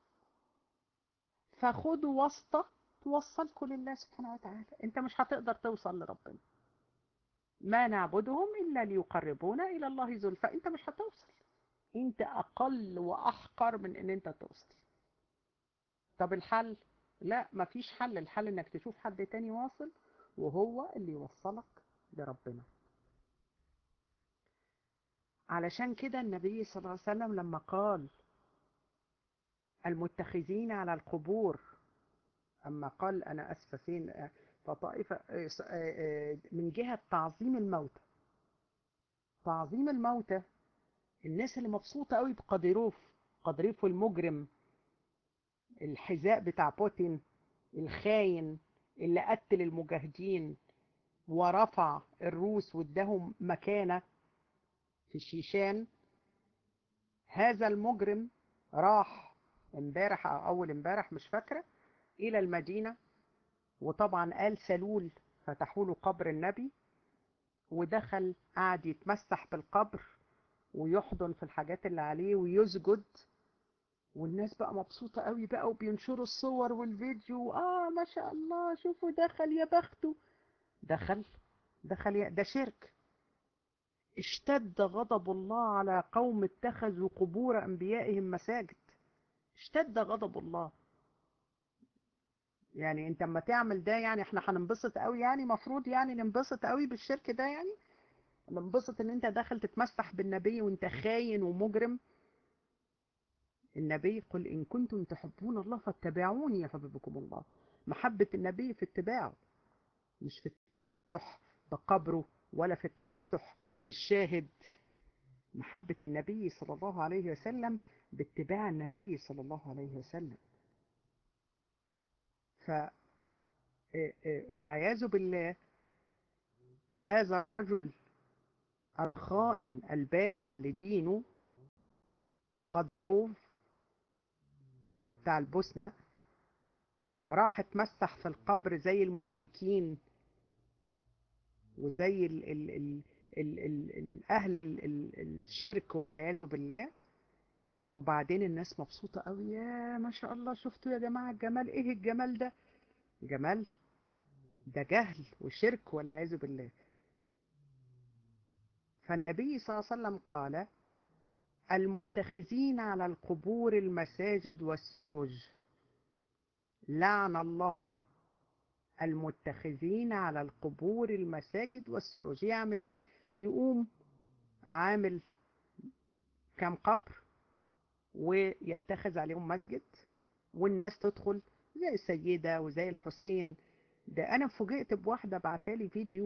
فخدوا واسطة توصلكوا لله سبحانه وتعالى انت مش هتقدر توصل لربنا ما نعبدهم الا ليقربونا الى الله زلفى انت مش هتوصل انت اقل واحقر من ان انت توصل طب الحل لا مفيش حل الحل انك تشوف حد تاني واصل وهو اللي يوصلك لربنا علشان كده النبي صلى الله عليه وسلم لما قال المتخذين على القبور أما قال أنا أسفة فين فطائفة من جهة تعظيم الموتى تعظيم الموتى الناس اللي مبسوطة قوي بقدروف قدروف المجرم الحذاء بتاع بوتين الخاين اللي قتل المجاهدين ورفع الروس واداهم مكانة في الشيشان هذا المجرم راح امبارح او اول امبارح مش فاكرة الى المدينة وطبعا قال سلول فتحوا له قبر النبي ودخل قعد يتمسح بالقبر ويحضن في الحاجات اللي عليه ويسجد والناس بقى مبسوطة قوي بقى وبينشروا الصور والفيديو اه ما شاء الله شوفوا دخل يا بخته دخل دخل يا ده شرك اشتد غضب الله على قوم اتخذوا قبور انبيائهم مساجد اشتد غضب الله يعني انت اما تعمل ده يعني احنا هننبسط قوي يعني مفروض يعني ننبسط قوي بالشرك ده يعني ننبسط ان انت داخل تتمسح بالنبي وانت خاين ومجرم النبي قل ان كنتم تحبون الله فاتبعوني يحببكم الله محبة النبي في اتباعه مش في التفتح بقبره ولا في التفتح الشاهد محبة النبي صلى الله عليه وسلم باتباع النبي صلى الله عليه وسلم ف عياذ بالله هذا الرجل الخائن الباب لدينه قد بتاع البوسنة راح اتمسح في القبر زي المشركين وزي ال ال ال ال ال الأهل الشرك والعياذ بالله وبعدين الناس مبسوطة قوي يا ما شاء الله شفتوا يا جماعة الجمال ايه الجمال ده جمال ده جهل وشرك والعياذ بالله فالنبي صلى الله عليه وسلم قال المتخذين على القبور المساجد والسوج لعن الله المتخذين على القبور المساجد والسوج يعمل يقوم عامل كم قبر ويتخذ عليهم مسجد والناس تدخل زي السيدة وزي الحسين ده أنا فوجئت بواحدة بعتالي فيديو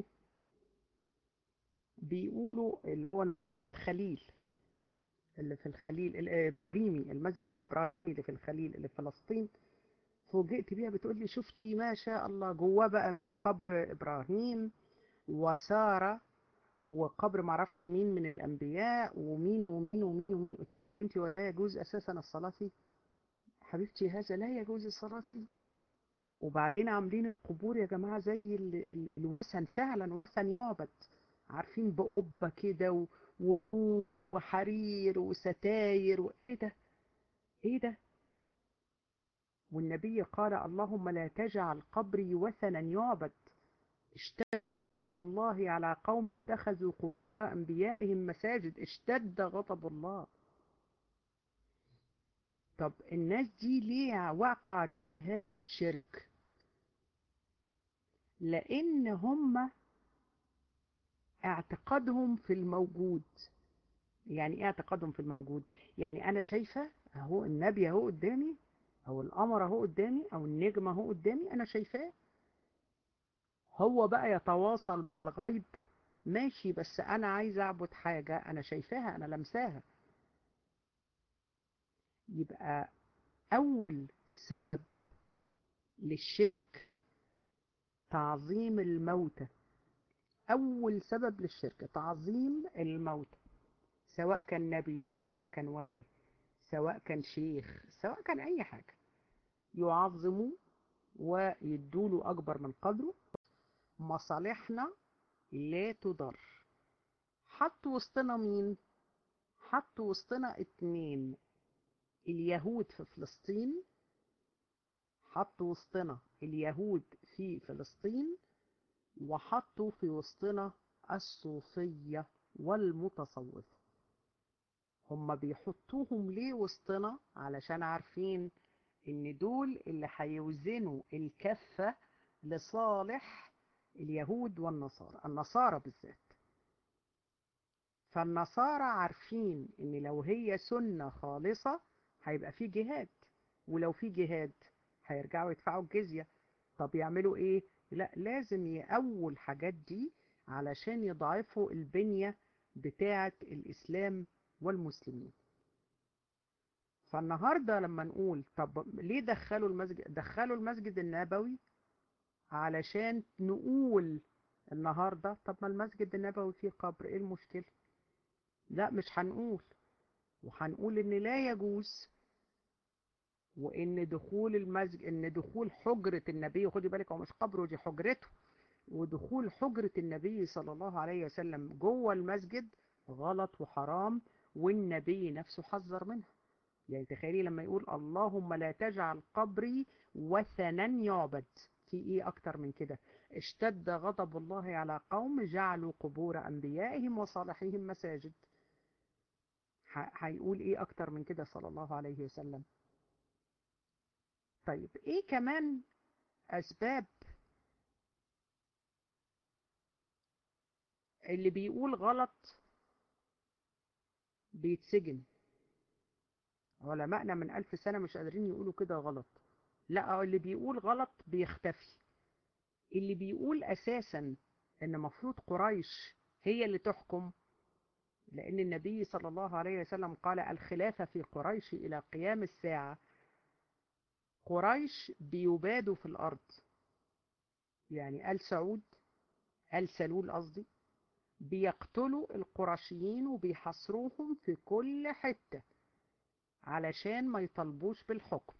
بيقولوا اللي هو الخليل اللي في الخليل الإبريمي المسجد الإبراهيمي اللي في الخليل اللي في فلسطين فوجئت بيها بتقول لي شفتي ما شاء الله جواه بقى قبر إبراهيم وسارة وقبر معرفش مين من الأنبياء ومين ومين ومين, ومين. انت ولا يجوز أساسا الصلاة فيه حبيبتي هذا لا يجوز الصلاة فيه وبعدين عاملين القبور يا جماعة زي الوثن فعلا وثن يعبد عارفين بقبة كده وحرير وستاير وايه ده ايه ده والنبي قال اللهم لا تجعل قبري وثنا يعبد اشتد الله على قوم اتخذوا قبور انبيائهم مساجد اشتد غضب الله طب الناس دي ليه وقع هذا الشرك لان هم اعتقادهم في الموجود يعني ايه اعتقادهم في الموجود يعني انا شايفه اهو النبي اهو قدامي او القمر اهو قدامي او النجم اهو قدامي انا شايفاه هو بقى يتواصل بالغيب ماشي بس انا عايز اعبد حاجه انا شايفاها انا لمساها يبقى اول سبب للشرك تعظيم الموتى اول سبب للشرك تعظيم الموتى سواء كان نبي كان ولي سواء كان شيخ سواء كان اي حاجة يعظموا ويدوله اكبر من قدره مصالحنا لا تضر حط وسطنا مين حط وسطنا اتنين اليهود في فلسطين حط وسطنا اليهود في فلسطين وحطوا في وسطنا الصوفية والمتصوفة هم بيحطوهم ليه وسطنا علشان عارفين ان دول اللي هيوزنوا الكفة لصالح اليهود والنصارى النصارى بالذات فالنصارى عارفين ان لو هي سنة خالصة هيبقى في جهاد ولو في جهاد هيرجعوا يدفعوا الجزية طب يعملوا ايه لا لازم يقووا الحاجات دي علشان يضعفوا البنية بتاعة الإسلام والمسلمين فالنهاردة لما نقول طب ليه دخلوا المسجد دخلوا المسجد النبوي علشان نقول النهاردة طب ما المسجد النبوي فيه قبر ايه المشكلة لا مش هنقول وهنقول ان لا يجوز وان دخول المسجد ان دخول حجرة النبي خدي بالك هو مش قبره دي حجرته ودخول حجرة النبي صلى الله عليه وسلم جوه المسجد غلط وحرام والنبي نفسه حذر منها يعني تخيلي لما يقول اللهم لا تجعل قبري وثنا يعبد في ايه اكتر من كده اشتد غضب الله على قوم جعلوا قبور انبيائهم وصالحيهم مساجد هيقول ايه اكتر من كده صلى الله عليه وسلم طيب ايه كمان اسباب اللي بيقول غلط بيتسجن علمائنا من ألف سنة مش قادرين يقولوا كده غلط لا اللي بيقول غلط بيختفي اللي بيقول أساسا إن مفروض قريش هي اللي تحكم لأن النبي صلى الله عليه وسلم قال الخلافة في قريش إلى قيام الساعة قريش بيبادوا في الأرض يعني آل سعود آل سلول قصدي بيقتلوا القرشيين وبيحصروهم في كل حتة علشان ما يطلبوش بالحكم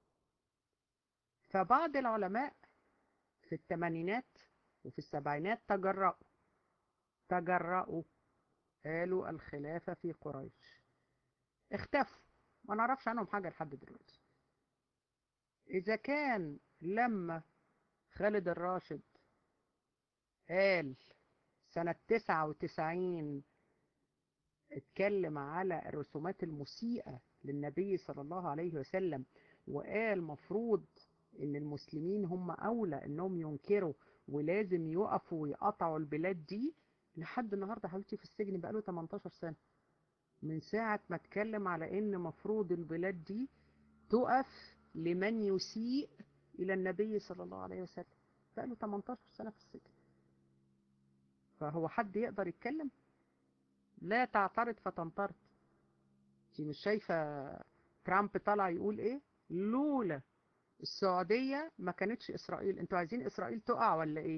فبعض العلماء في الثمانينات وفي السبعينات تجرأوا تجرأوا قالوا الخلافة في قريش اختفوا ما نعرفش عنهم حاجة لحد دلوقتي إذا كان لما خالد الراشد قال سنة تسعة وتسعين اتكلم على الرسومات المسيئة للنبي صلى الله عليه وسلم وقال مفروض ان المسلمين هم اولى انهم ينكروا ولازم يقفوا ويقطعوا البلاد دي لحد النهارده حبيبتي في السجن بقاله 18 سنه من ساعه ما اتكلم على ان مفروض البلاد دي تقف لمن يسيء الى النبي صلى الله عليه وسلم بقاله 18 سنه في السجن فهو حد يقدر يتكلم لا تعترض فتنطرد انت مش شايفه ترامب طلع يقول ايه لولا السعودية ما كانتش إسرائيل انتوا عايزين إسرائيل تقع ولا إيه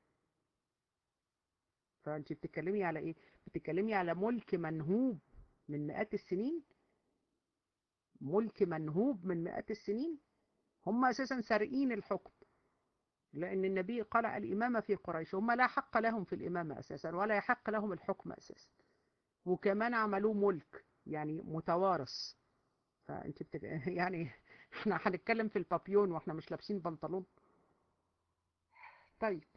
فأنت بتتكلمي على إيه بتتكلمي على ملك منهوب من مئات السنين ملك منهوب من مئات السنين هم أساسا سارقين الحكم لأن النبي قال الإمامة في قريش هم لا حق لهم في الإمامة أساسا ولا يحق لهم الحكم أساسا وكمان عملوه ملك يعني متوارث فأنت بتك... يعني احنا هنتكلم في البابيون واحنا مش لابسين بنطلون طيب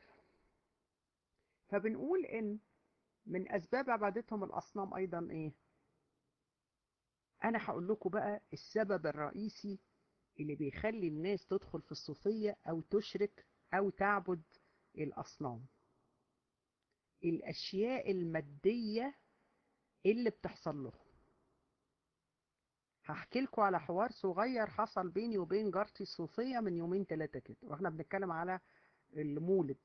فبنقول ان من اسباب عبادتهم الاصنام ايضا ايه انا هقول لكم بقى السبب الرئيسي اللي بيخلي الناس تدخل في الصوفية او تشرك او تعبد الاصنام الاشياء المادية اللي بتحصل لهم هحكي لكم على حوار صغير حصل بيني وبين جارتي الصوفية من يومين ثلاثة كده واحنا بنتكلم على المولد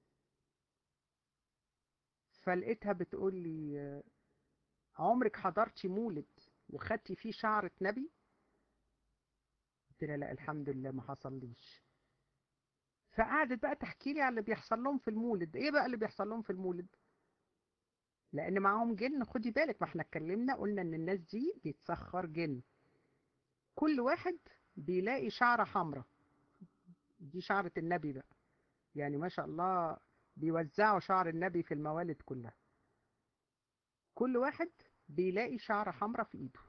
فلقيتها بتقول لي عمرك حضرتي مولد وخدتي فيه شعرة نبي قلت لها لا الحمد لله ما حصليش فقعدت بقى تحكي لي على اللي بيحصل لهم في المولد ايه بقى اللي بيحصل لهم في المولد لان معاهم جن خدي بالك ما احنا اتكلمنا قلنا ان الناس دي بيتسخر جن كل واحد بيلاقي شعره حمراء دي شعرة النبي بقى يعني ما شاء الله بيوزعوا شعر النبي في الموالد كلها كل واحد بيلاقي شعرة حمراء في ايده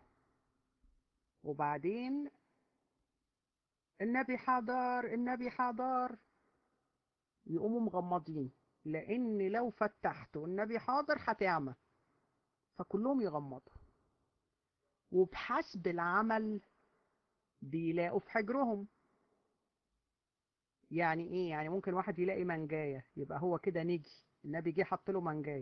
وبعدين النبي حضر النبي حضر يقوموا مغمضين لان لو فتحت والنبي حاضر هتعمى فكلهم يغمضوا وبحسب العمل بيلاقوا في حجرهم يعني ايه يعني ممكن واحد يلاقي منجاية يبقى هو كده نجي النبي جه حط له منجاية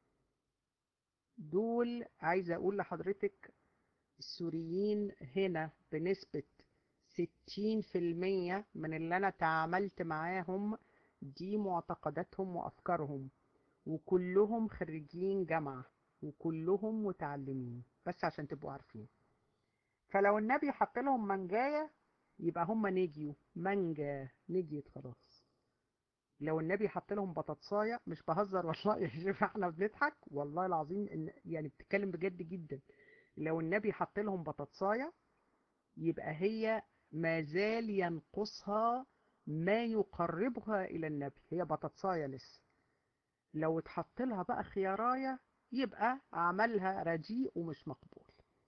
دول عايزة اقول لحضرتك السوريين هنا بنسبة ستين في المية من اللي انا تعاملت معاهم دي معتقداتهم وافكارهم وكلهم خريجين جامعة وكلهم متعلمين بس عشان تبقوا عارفين فلو النبي حط لهم منجاية يبقى هم نجيوا منجا نجيت خلاص لو النبي حط لهم بطاطساية مش بهزر والله يا شيخ احنا بنضحك والله العظيم إن يعني بتتكلم بجد جدا لو النبي حط لهم بطاطساية يبقى هي ما زال ينقصها ما يقربها إلى النبي هي بطاطساية لسه لو اتحط لها بقى خياراية يبقى عملها رديء ومش مقبول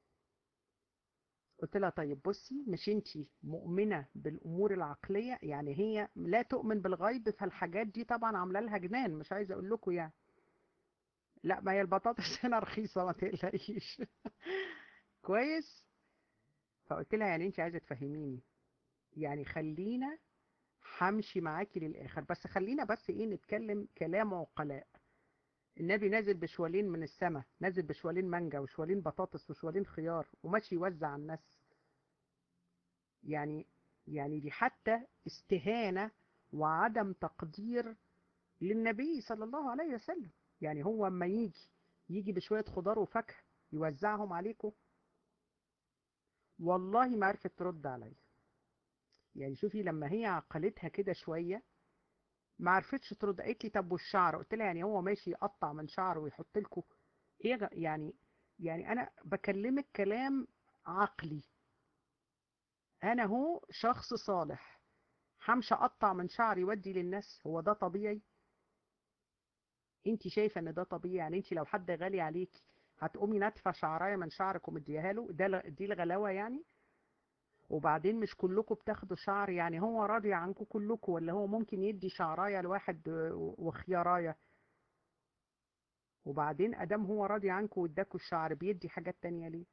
قلت لها طيب بصي مش انتي مؤمنة بالأمور العقلية يعني هي لا تؤمن بالغيب فالحاجات دي طبعا عاملة لها جنان مش عايزة أقول لكم يعني لا ما هي البطاطس هنا رخيصة ما تقلقيش كويس فقلت لها يعني انت عايزة تفهميني يعني خلينا همشي معاكي للآخر بس خلينا بس ايه نتكلم كلام عقلاء النبي نازل بشوالين من السماء نازل بشوالين مانجا وشوالين بطاطس وشوالين خيار وماشي يوزع على الناس يعني يعني دي حتى استهانة وعدم تقدير للنبي صلى الله عليه وسلم يعني هو اما يجي يجي بشوية خضار وفاكهة يوزعهم عليكم والله ما عرفت ترد عليا يعني شوفي لما هي عقلتها كده شوية ما عرفتش ترد قالت لي طب والشعر قلت لها يعني هو ماشي يقطع من شعره ويحط لكم ايه يعني يعني انا بكلمك كلام عقلي انا هو شخص صالح همشي اقطع من شعري يودي للناس هو ده طبيعي انت شايفه ان ده طبيعي يعني انت لو حد غالي عليك هتقومي ناتفه شعرايه من شعرك ومديها له ده دي الغلاوه يعني وبعدين مش كلكم بتاخدوا شعر يعني هو راضي عنكم كلكم ولا هو ممكن يدي شعرايه لواحد وخيارايه وبعدين ادام هو راضي عنكم واداكوا الشعر بيدي حاجات تانية ليه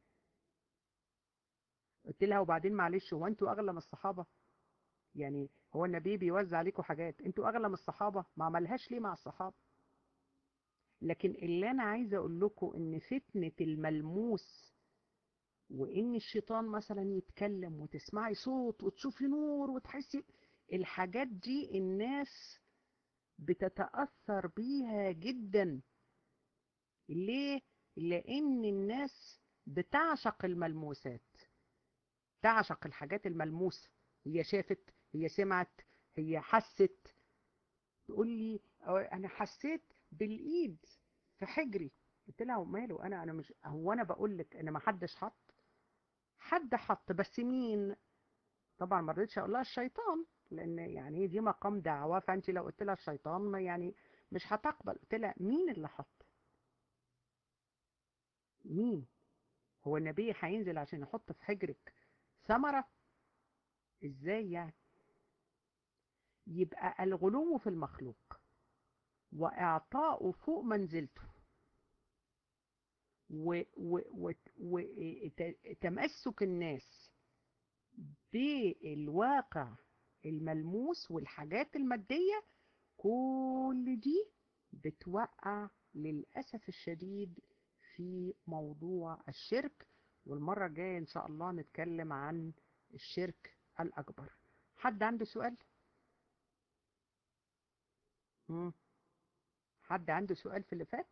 قلت لها وبعدين معلش هو انتوا اغلى من الصحابه يعني هو النبي بيوزع عليكم حاجات انتوا اغلى من الصحابه ما عملهاش ليه مع الصحابه لكن اللي انا عايزه اقول لكم ان فتنه الملموس وان الشيطان مثلا يتكلم وتسمعي صوت وتشوفي نور وتحسي الحاجات دي الناس بتتأثر بيها جدا ليه؟ لأن الناس بتعشق الملموسات تعشق الحاجات الملموسة هي شافت هي سمعت هي حست تقول لي أنا حسيت بالإيد في حجري قلت لها ماله أنا أنا مش هو أنا بقول لك إن ما حدش حط حد حط بس مين طبعا ما رضيتش اقول لها الشيطان لان يعني دي مقام دعوه فانت لو قلت لها الشيطان ما يعني مش هتقبل قلت لها مين اللي حط مين هو النبي هينزل عشان يحط في حجرك ثمره ازاي يعني يبقى الغلو في المخلوق واعطاؤه فوق منزلته وتمسك الناس بالواقع الملموس والحاجات المادية كل دي بتوقع للأسف الشديد في موضوع الشرك والمرة الجاية إن شاء الله نتكلم عن الشرك الأكبر حد عنده سؤال؟ مم. حد عنده سؤال في اللي فات؟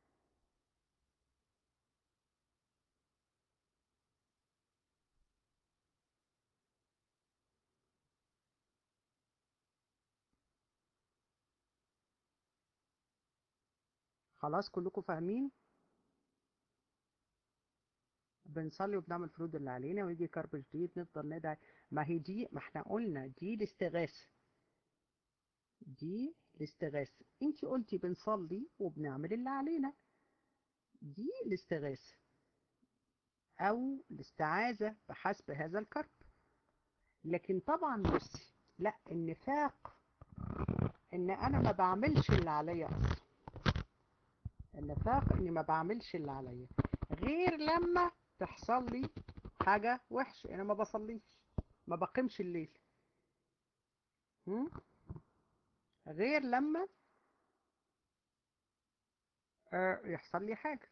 خلاص كلكم فاهمين بنصلي وبنعمل فروض اللي علينا ويجي كرب جديد نفضل ندعي ما هي دي ما احنا قلنا دي الاستغاثة دي الاستغاثة انت قلتي بنصلي وبنعمل اللي علينا دي الاستغاثة او الاستعاذة بحسب هذا الكرب لكن طبعا بصي لا النفاق ان انا ما بعملش اللي عليا اصلا النفاق اني ما بعملش اللي عليا غير لما تحصل لي حاجة وحشة انا ما بصليش ما بقيمش الليل هم؟ غير لما آه يحصل لي حاجة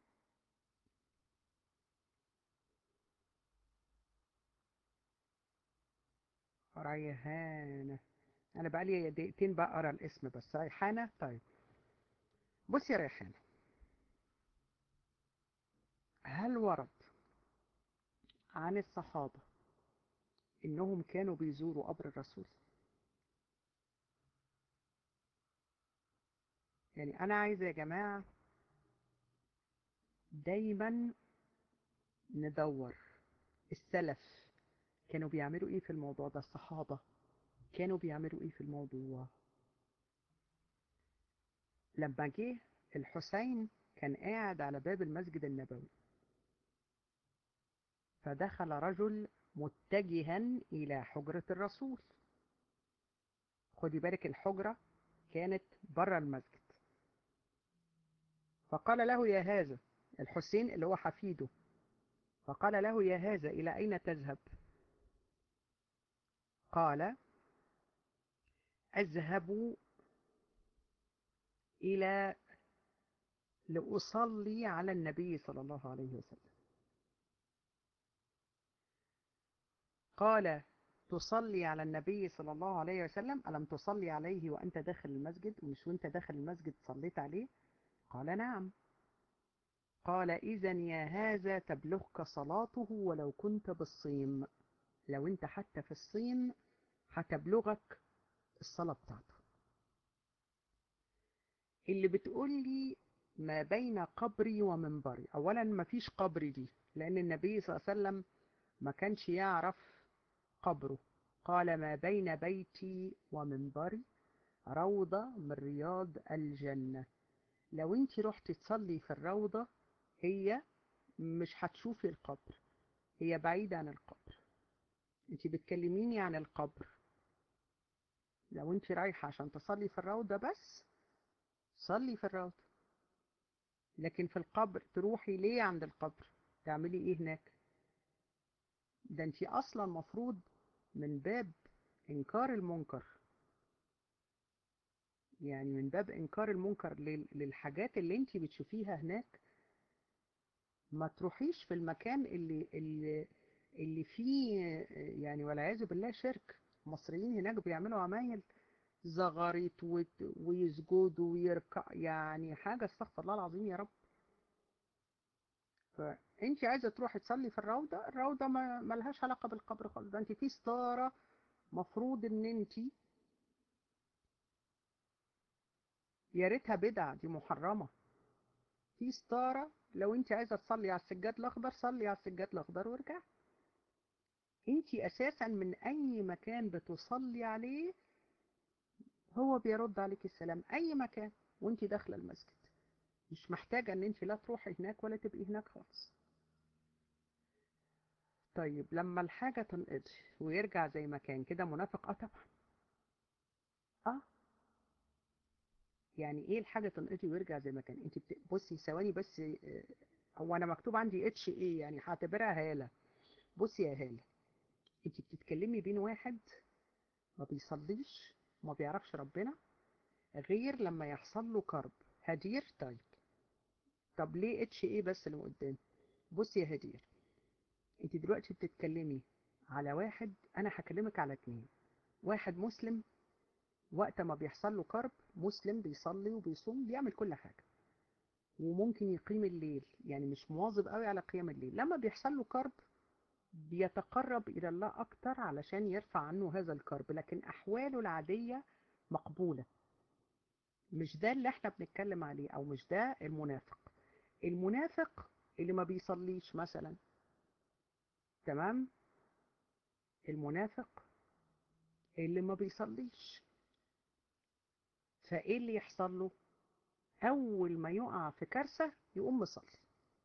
ريهانة انا بقالي دقيقتين بقرا الاسم بس ريحانة طيب بص يا ريحانة هل ورد عن الصحابة انهم كانوا بيزوروا قبر الرسول يعني انا عايزة يا جماعة دايما ندور السلف كانوا بيعملوا ايه في الموضوع ده الصحابة كانوا بيعملوا ايه في الموضوع لما جه الحسين كان قاعد على باب المسجد النبوي فدخل رجل متجها إلى حجرة الرسول خدي بالك الحجرة كانت بره المسجد فقال له يا هذا الحسين اللي هو حفيده فقال له يا هذا إلى أين تذهب قال أذهب إلى لأصلي على النبي صلى الله عليه وسلم قال تصلي على النبي صلى الله عليه وسلم ألم تصلي عليه وأنت داخل المسجد ومش وأنت داخل المسجد صليت عليه قال نعم قال إذا يا هذا تبلغك صلاته ولو كنت بالصين لو أنت حتى في الصين هتبلغك الصلاة بتاعته اللي بتقول لي ما بين قبري ومنبري أولا ما فيش قبري دي لأن النبي صلى الله عليه وسلم ما كانش يعرف قبره قال ما بين بيتي ومنبري روضة من رياض الجنة لو انت رحت تصلي في الروضة هي مش هتشوفي القبر هي بعيدة عن القبر انت بتكلميني عن القبر لو انت رايحة عشان تصلي في الروضة بس صلي في الروضة لكن في القبر تروحي ليه عند القبر تعملي ايه هناك ده انت اصلا مفروض من باب انكار المنكر يعني من باب انكار المنكر للحاجات اللي انت بتشوفيها هناك ما تروحيش في المكان اللي اللي اللي فيه يعني والعياذ بالله شرك المصريين هناك بيعملوا عمايل زغاريت ويسجدوا ويركع يعني حاجة استغفر الله العظيم يا رب فانت عايزة تروحي تصلي في الروضة الروضة ما ملهاش علاقة بالقبر خالص ده انت في ستارة مفروض ان انت يا ريتها بدعة دي محرمة في ستارة لو انت عايزة تصلي على السجاد الاخضر صلي على السجاد الاخضر وارجع انت اساسا من اي مكان بتصلي عليه هو بيرد عليك السلام اي مكان وانت داخله المسجد مش محتاجه ان انت لا تروحي هناك ولا تبقي هناك خالص طيب لما الحاجه تنقضي ويرجع زي ما كان كده منافق اه طبعا اه يعني ايه الحاجه تنقضي ويرجع زي ما كان انت بت... بصي ثواني بس هو انا مكتوب عندي اتش ايه يعني هعتبرها هاله بصي يا هاله انت بتتكلمي بين واحد ما بيصليش وما بيعرفش ربنا غير لما يحصل له كرب هدير طيب طب ليه اتش ايه بس اللي قدام بصي يا هدير انت دلوقتي بتتكلمي على واحد انا هكلمك على اتنين واحد مسلم وقت ما بيحصل له كرب مسلم بيصلي وبيصوم بيعمل كل حاجة وممكن يقيم الليل يعني مش مواظب قوي على قيام الليل لما بيحصل له كرب بيتقرب إلى الله أكتر علشان يرفع عنه هذا الكرب لكن أحواله العادية مقبولة مش ده اللي احنا بنتكلم عليه أو مش ده المنافق المنافق اللي ما بيصليش مثلا تمام المنافق اللي ما بيصليش فايه اللي يحصل له اول ما يقع في كارثه يقوم مصلي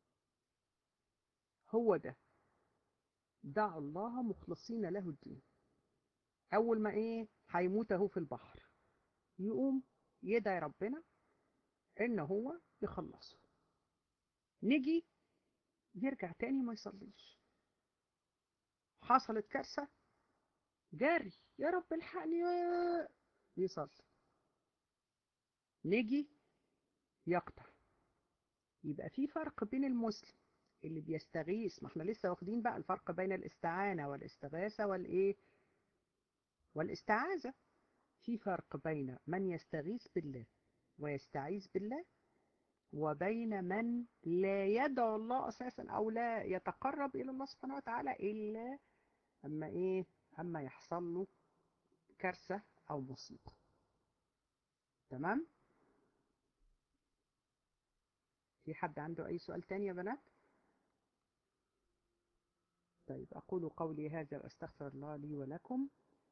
هو ده دعوا الله مخلصين له الدين اول ما ايه هيموت اهو في البحر يقوم يدعي ربنا ان هو يخلصه نجي يرجع تاني ما يصليش حصلت كارثه جري يا رب الحقني يصلي نجي يقطع يبقى في فرق بين المسلم اللي بيستغيث ما احنا لسه واخدين بقى الفرق بين الاستعانة والاستغاثة والايه والاستعاذة في فرق بين من يستغيث بالله ويستعيذ بالله وبين من لا يدعو الله اساسا او لا يتقرب الى الله سبحانه وتعالى الا اما ايه اما يحصل له كارثة او مصيبة تمام في حد عنده أي سؤال تاني يا بنات طيب أقول قولي هذا وأستغفر الله لي ولكم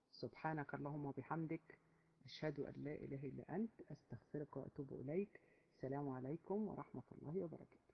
سبحانك اللهم وبحمدك أشهد أن لا إله إلا أنت أستغفرك وأتوب إليك السلام عليكم ورحمة الله وبركاته